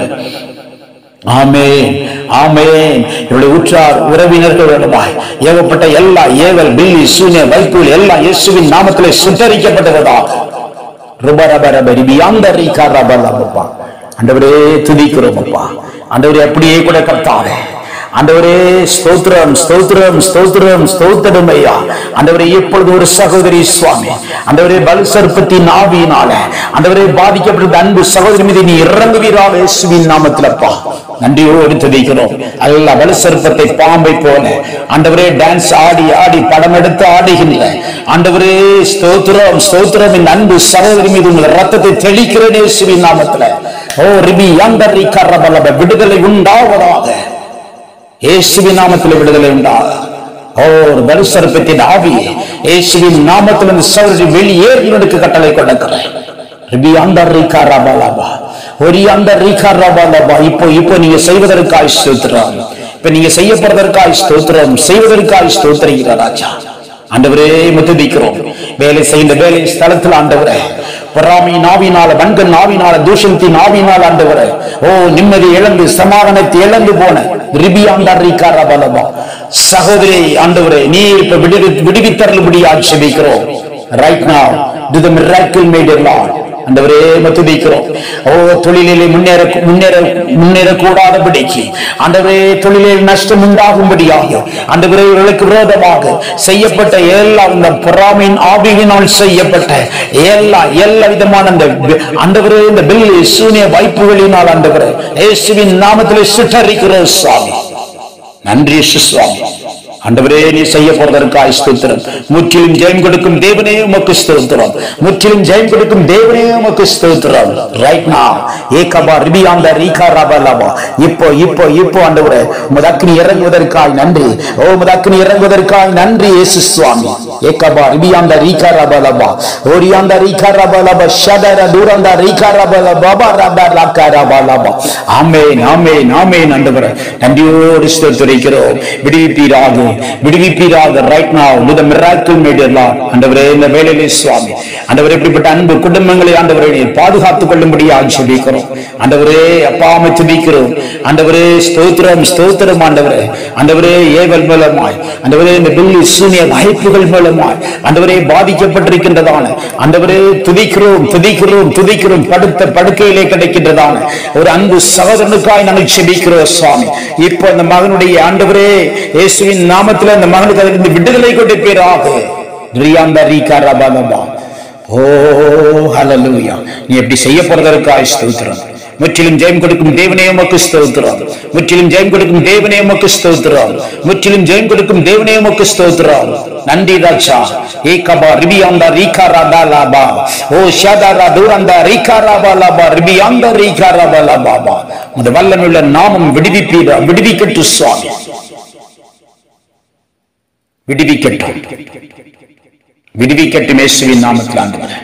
ஆமென் ஆமென் இவருடைய உற்றார் உறவினர்கள் வேண்டுமாய் ஏகப்பட்ட எல்லா ஏவல் பில்லி சூனிய வைப்புகள் எல்லாம் இயேசுவின் நாமத்திலே சுத்தரிக்கப்பட்டதாக ஆண்டவரே துதிக்கிறோம் அப்பா ஆண்டவரே அப்படியே கூட கர்த்தாவே ஆண்டவரே ஸ்தோத்திரம் ஸ்தோத்திரம் ஸ்தோத்திரம் ஸ்தோத்திரம் ஐயா ஆண்டவரே இப்பொழுது ஒரு சகோதரி சுவாமி ஆண்டவரே பலு சர்ப்பத்தின் ஆவியினால ஆண்டவரே பாதிக்கப்பட்ட அன்பு சகோதரி மீது நீ இறங்குவீராக இயேசுவின் நாமத்திலப்பா நன்றியோடு துதிக்கிறோம் அல்ல பலு சர்ப்பத்தை பாம்பை போல ஆண்டவரே டான்ஸ் ஆடி ஆடி படம் எடுத்து ஆடுகின்ற ஆண்டவரே ஸ்தோத்திரம் ஸ்தோத்திரம் இந்த அன்பு சகோதரி மீது உங்கள் ரத்தத்தை தெளிக்கிறேன் இயேசுவின் நாமத்துல ஓ ரிபி அந்த கரபலப விடுதலை உண்டாவதாக இயேசுவின் நாமத்தில் விடுதலை உண்டாக ஓ ஒரு பரிசரப்பத்தின் ஆவி இயேசுவின் நாமத்தில் இந்த சகோதரி வெளியேறினதுக்கு கட்டளை கொடுக்கிறேன் ரிபி அந்த ரீகாராபாலாபா ஒரு அந்த ரீகாராபாலாபா இப்போ இப்போ நீங்க செய்வதற்காய் ஸ்தோத்திரம் இப்ப நீங்க செய்யப்படுவதற்காய் ஸ்தோத்திரம் செய்வதற்காய் ஸ்தோத்திரிக்கிறார் ராஜா ஆண்டவரே முத்துதிக்கிறோம் வேலை செய்த வேலை ஸ்தலத்தில் ஆண்டவரே பொறாமை நாவினால வன்கண் நாவினால தூஷணத்தின் நாவினால் ஆண்டவரே ஓ நிம்மதி இழந்து சமாதானத்தை இழந்து போன ரிபியாண்டாரிக்காரபலபா சகோதரி ஆண்டவரே நீ இப்ப விடுவி விடுவித்தருளுபடி ஆட்சேபிக்கிறோம் right now do the miracle made a Lord ஆண்டவரே மத்துதிக்கிறோம் ஓ தொழிலிலே முன்னேற முன்னேற முன்னேறக்கூடாதபடிக்கு ஆண்டவரே தொழிலில் நஷ்டம் உண்டாகும்படியாக ஆண்டவரே இவர்களுக்கு விரோதமாக செய்யப்பட்ட எல்லா இந்த பொறாமையின் ஆவியினால் செய்யப்பட்ட எல்லா எல்லா விதமான அந்த வி- ஆண்டவரே இந்த பில்லி சூனிய வாய்ப்புகளினால் ஆண்டவரே இயேசுவின் நாமத்திலே சுட்டரிக்கிறோம் சுவாமி நன்றி இயேசு சுவாமி ஆண்டவரே நீ செய்ய போறதற்காக ஸ்தோத்திரம் முற்றிலும் ஜெயம் கொடுக்கும் தேவனே உமக்கு ஸ்தோத்திரம் முற்றிலும் ஜெயம் கொடுக்கும் தேவனே உமக்கு ஸ்தோத்திரம் ரைட் நா ஏகபா ரிபியாந்த ரீகா ரபா லபா இப்போ இப்போ இப்போ ஆண்டவரே உமது அக்னி இறங்குவதற்காய் நன்றி ஓ உமது அக்னி இறங்குவதற்காய் நன்றி இயேசு சுவாமி ஏகபா ரிபியாந்த ரீகா ரபா லபா ஓரியாந்த ரீகா ரபா லபா ஷதர தூரந்த ரீகா ரபா லபா பா ரபா லக்கா ரபா லபா ஆமென் ஆமென் ஆமென் ஆண்டவரே நன்றியோடு ஸ்தோத்திரிக்கிறோம் விடுவிப்பீராக விடுவிப்பீராக right now with the miracle made your Lord ஆண்டவரே இந்த வேலையிலே சுவாமி ஆண்டவரே இப்படிப்பட்ட அன்பு குடும்பங்களை ஆண்டவரே நீர் பாதுகாத்துக் கொள்ளும்படி ஆட்சேபிக்கிறோம் ஆண்டவரே அப்பா துதிக்கிறோம் ஆண்டவரே ஸ்தோத்திரம் ஸ்தோத்திரம் ஆண்டவரே ஆண்டவரே ஏவல் மூலமாய் ஆண்டவரே இந்த பில்லி சூனிய வாய்ப்புகள் மூலமாய் ஆண்டவரே பாதிக்கப்பட்டிருக்கின்றதான ஆண்டவரே துதிக்கிறோம் துதிக்கிறோம் துதிக்கிறோம் படுத்த படுக்கையிலே கிடைக்கின்றதான ஒரு அன்பு சகோதரனுக்காய் நாங்கள் செபிக்கிறோம் சுவாமி இப்போ அந்த மகனுடைய ஆண்டவரே இயேசுவின் நாமத்தில் அந்த மகனுக்கு அதிலிருந்து விடுதலை கொடுப்பீராக ரியாந்த ரீகா ரபாலபா ஓ ஹalleluya நீ எப்படி செய்ய போறதற்காய் ஸ்தோத்திரம் முற்றிலும் ஜெயம் கொடுக்கும் தேவனே உமக்கு ஸ்தோத்திரம் முற்றிலும் ஜெயம் கொடுக்கும் தேவனே உமக்கு ஸ்தோத்திரம் முற்றிலும் ஜெயம் கொடுக்கும் தேவனே உமக்கு ஸ்தோத்திரம் நன்றி ராஜா ஏகபா ரிபியாந்தா ரீகா ராதா லாபா ஓ ஷாதாரா தூரந்தா ரீகா ராபா லாபா ரிபியாந்தா ரீகா ராபா லாபா உமது வல்லமையுள்ள நாமம் விடுவிப்பீரா விடுவிக்கட்டு சுவாமி விடுவிக்கட்டும் விடுவிக்கட்டும் இயேசுவின் நாமத்தில் ஆண்டவரே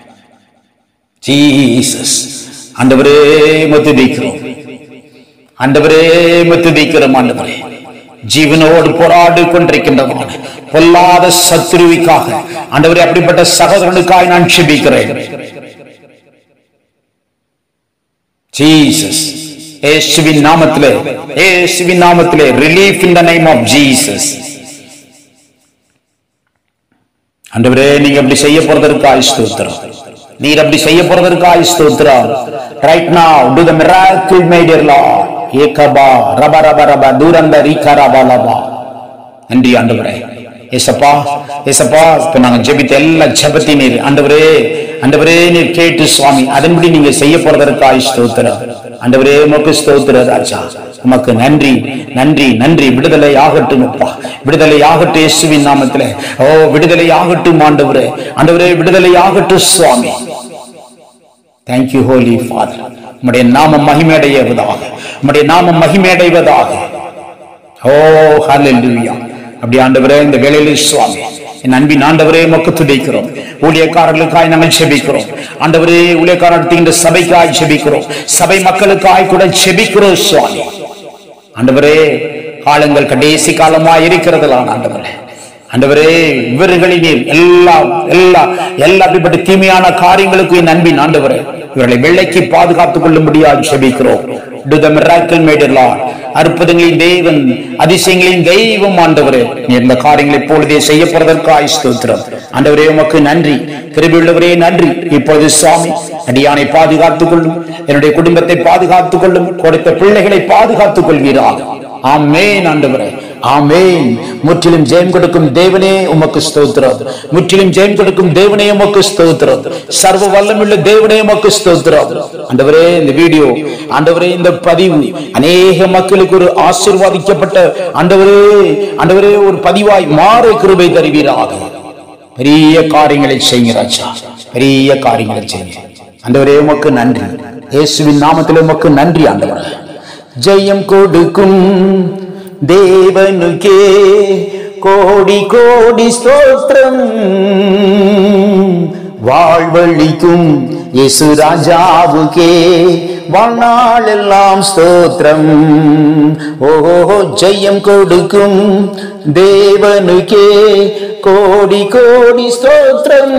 ஜீசஸ் ஆண்டவரே மத்துதிக்கிறோம் ஆண்டவரே மத்துதிக்கிறோம் ஆண்டவரே ஜீவனோடு போராடி கொண்டிருக்கின்றதான பொல்லாத சத்துருவிக்காக ஆண்டவரே அப்படிப்பட்ட சகோதரனுக்காய் நான் செபிக்கிறேன் ஜீசஸ் இயேசுவின் நாமத்திலே இயேசுவின் நாமத்திலே relief in the name of Jesus ஆண்டவரே நீங்க அப்படி செய்ய போறதற்காக ஸ்தோத்திரம் நீர் அப்படி செய்ய போறதற்காக ஸ்தோத்திரம் right now do the miracle made your lord ஏகபா ரப ரப ரப தூரந்த ரீகா ரபா லபா நன்றி ஆண்டவரே ஏசப்பா ஏசப்பா இப்ப நாங்க ஜெபித்த எல்லா ஜெபத்தையும் நீர் ஆண்டவரே ஆண்டவரே நீர் கேட்டு சுவாமி அதன்படி நீங்க செய்ய போறதற்காக ஸ்தோத்திரம் ஆண்டவரே உமக்கு ஸ்தோத்திர ராஜா உமக்கு நன்றி நன்றி நன்றி விடுதலை ஆகட்டும் அப்பா விடுதலை ஆகட்டும் இயேசுவின் நாமத்திலே ஓ விடுதலை ஆகட்டும் ஆண்டவரே ஆண்டவரே விடுதலை ஆகட்டும் சுவாமி தேங்க்யூ ஹோலி ஃபாதர் உம்முடைய நாமம் மகிமையடைவதாக உம்முடைய நாமம் மகிமையடைவதாக ஓ ஹalleluya அப்படி ஆண்டவரே இந்த வேளையிலே சுவாமி என் அன்பின் ஆண்டவரே மக்கு துதிக்கிறோம் ஊழியக்காரர்களுக்காய் நாங்கள் செபிக்கிறோம் ஆண்டவரே ஊழியக்காரர் நடத்துகின்ற சபைக்காய் செபிக்கிறோம் சபை மக்களுக்காய் கூட செபிக்கிறோம் சுவாமி ஆண்டவரே காலங்கள் கடைசி காலமா இருக்கிறதுலாம் ஆண்டவரே ஆண்டவரே இவர்களின் எல்லா எல்லா எல்லா அப்படிப்பட்ட தீமையான காரியங்களுக்கும் என் அன்பின் ஆண்டவரே இவர்களை வெள்ளைக்கு பாதுகாத்துக் கொள்ளும்படியாக செபிக்கிறோம் Do the miracle made Lord. அற்புதங்களின் தெய்வன் அதிசயங்களின் தெய்வம் ஆண்டவரே நீ இந்த காரியங்களை இப்பொழுதே செய்ய போறதற்காக ஸ்தோத்திரம் ஆண்டவரே உமக்கு நன்றி கிருபியுள்ளவரே நன்றி இப்பொழுது சுவாமி அடியானை பாதுகாத்துக் கொள்ளும் என்னுடைய குடும்பத்தை பாதுகாத்துக் கொள்ளும் கொடுத்த பிள்ளைகளை பாதுகாத்துக் கொள்வீராக ஆமேன் ஆண்டவரே ஆமேன் முற்றிலும் ஜெயம் கொடுக்கும் தேவனே உமக்கு ஸ்தோத்திரம் முற்றிலும் ஜெயம் கொடுக்கும் தேவனே உமக்கு ஸ்தோத்திரம் சர்வ வல்லமுள்ள தேவனே உமக்கு ஸ்தோத்திரம் ஆண்டவரே இந்த வீடியோ ஆண்டவரே இந்த பதிவு அநேக மக்களுக்கு ஒரு ஆசீர்வாதிக்கப்பட்ட ஆண்டவரே ஆண்டவரே ஒரு பதிவாய் மாற கிருபை தருவீராக பெரிய காரியங்களை செய்யுங்க ராஜா பெரிய காரியங்களை செய்யுங்க ஆண்டவரே உமக்கு நன்றி இயேசுவின் நாமத்தில் உமக்கு நன்றி ஆண்டவரே ஜெயம் கொடுக்கும் தேவனுக்கே கோடி கோடி ஸ்தோத்திரம் வாழ்வழிக்கும் இயேசு ராஜாவுக்கே வாழ்நாளெல்லாம் ஸ்தோத்திரம் ஓஹோ ஜெயம் கொடுக்கும் தேவனுக்கே கோடி கோடி ஸ்தோத்திரம்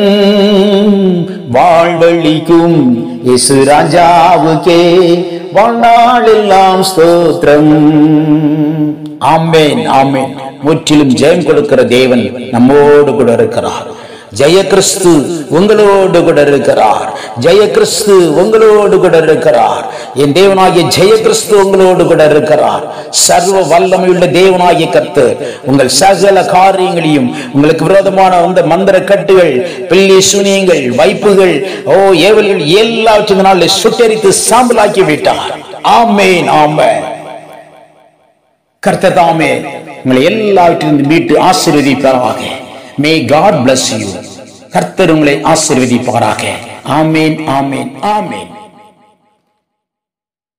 வாழ்வழிக்கும் இயேசு ராஜாவுக்கே வாழ்நாளெல்லாம் ஸ்தோத்திரம் ஆமேன் ஆமேன் முற்றிலும் ஜெயம் கொடுக்கிற தேவன் நம்மோடு கூட இருக்கிறார் ஜெய கிறிஸ்து உங்களோடு கூட இருக்கிறார் ஜெய கிறிஸ்து உங்களோடு கூட இருக்கிறார் என் தேவனாகிய ஜெய கிறிஸ்து உங்களோடு கூட இருக்கிறார் சர்வ வல்லமையுள்ள தேவனாகிய கர்த்து உங்கள் சகல காரியங்களையும் உங்களுக்கு விரோதமான அந்த மந்திர கட்டுகள் பில்லி சுனியங்கள் வைப்புகள் ஓ ஏவல்கள் எல்லாவற்றினால் சுட்டரித்து சாம்பலாக்கி விட்டார் ஆமேன் ஆமேன் கர்த்ததாமே உங்களை எல்லாவற்றிலிருந்து மீட்டு ஆசீர்வதிப்பாராக மே காட் bless யூ கர்த்தர் உங்களை ஆசீர்வதிப்பாராக ஆமேன் ஆமேன் ஆமேன்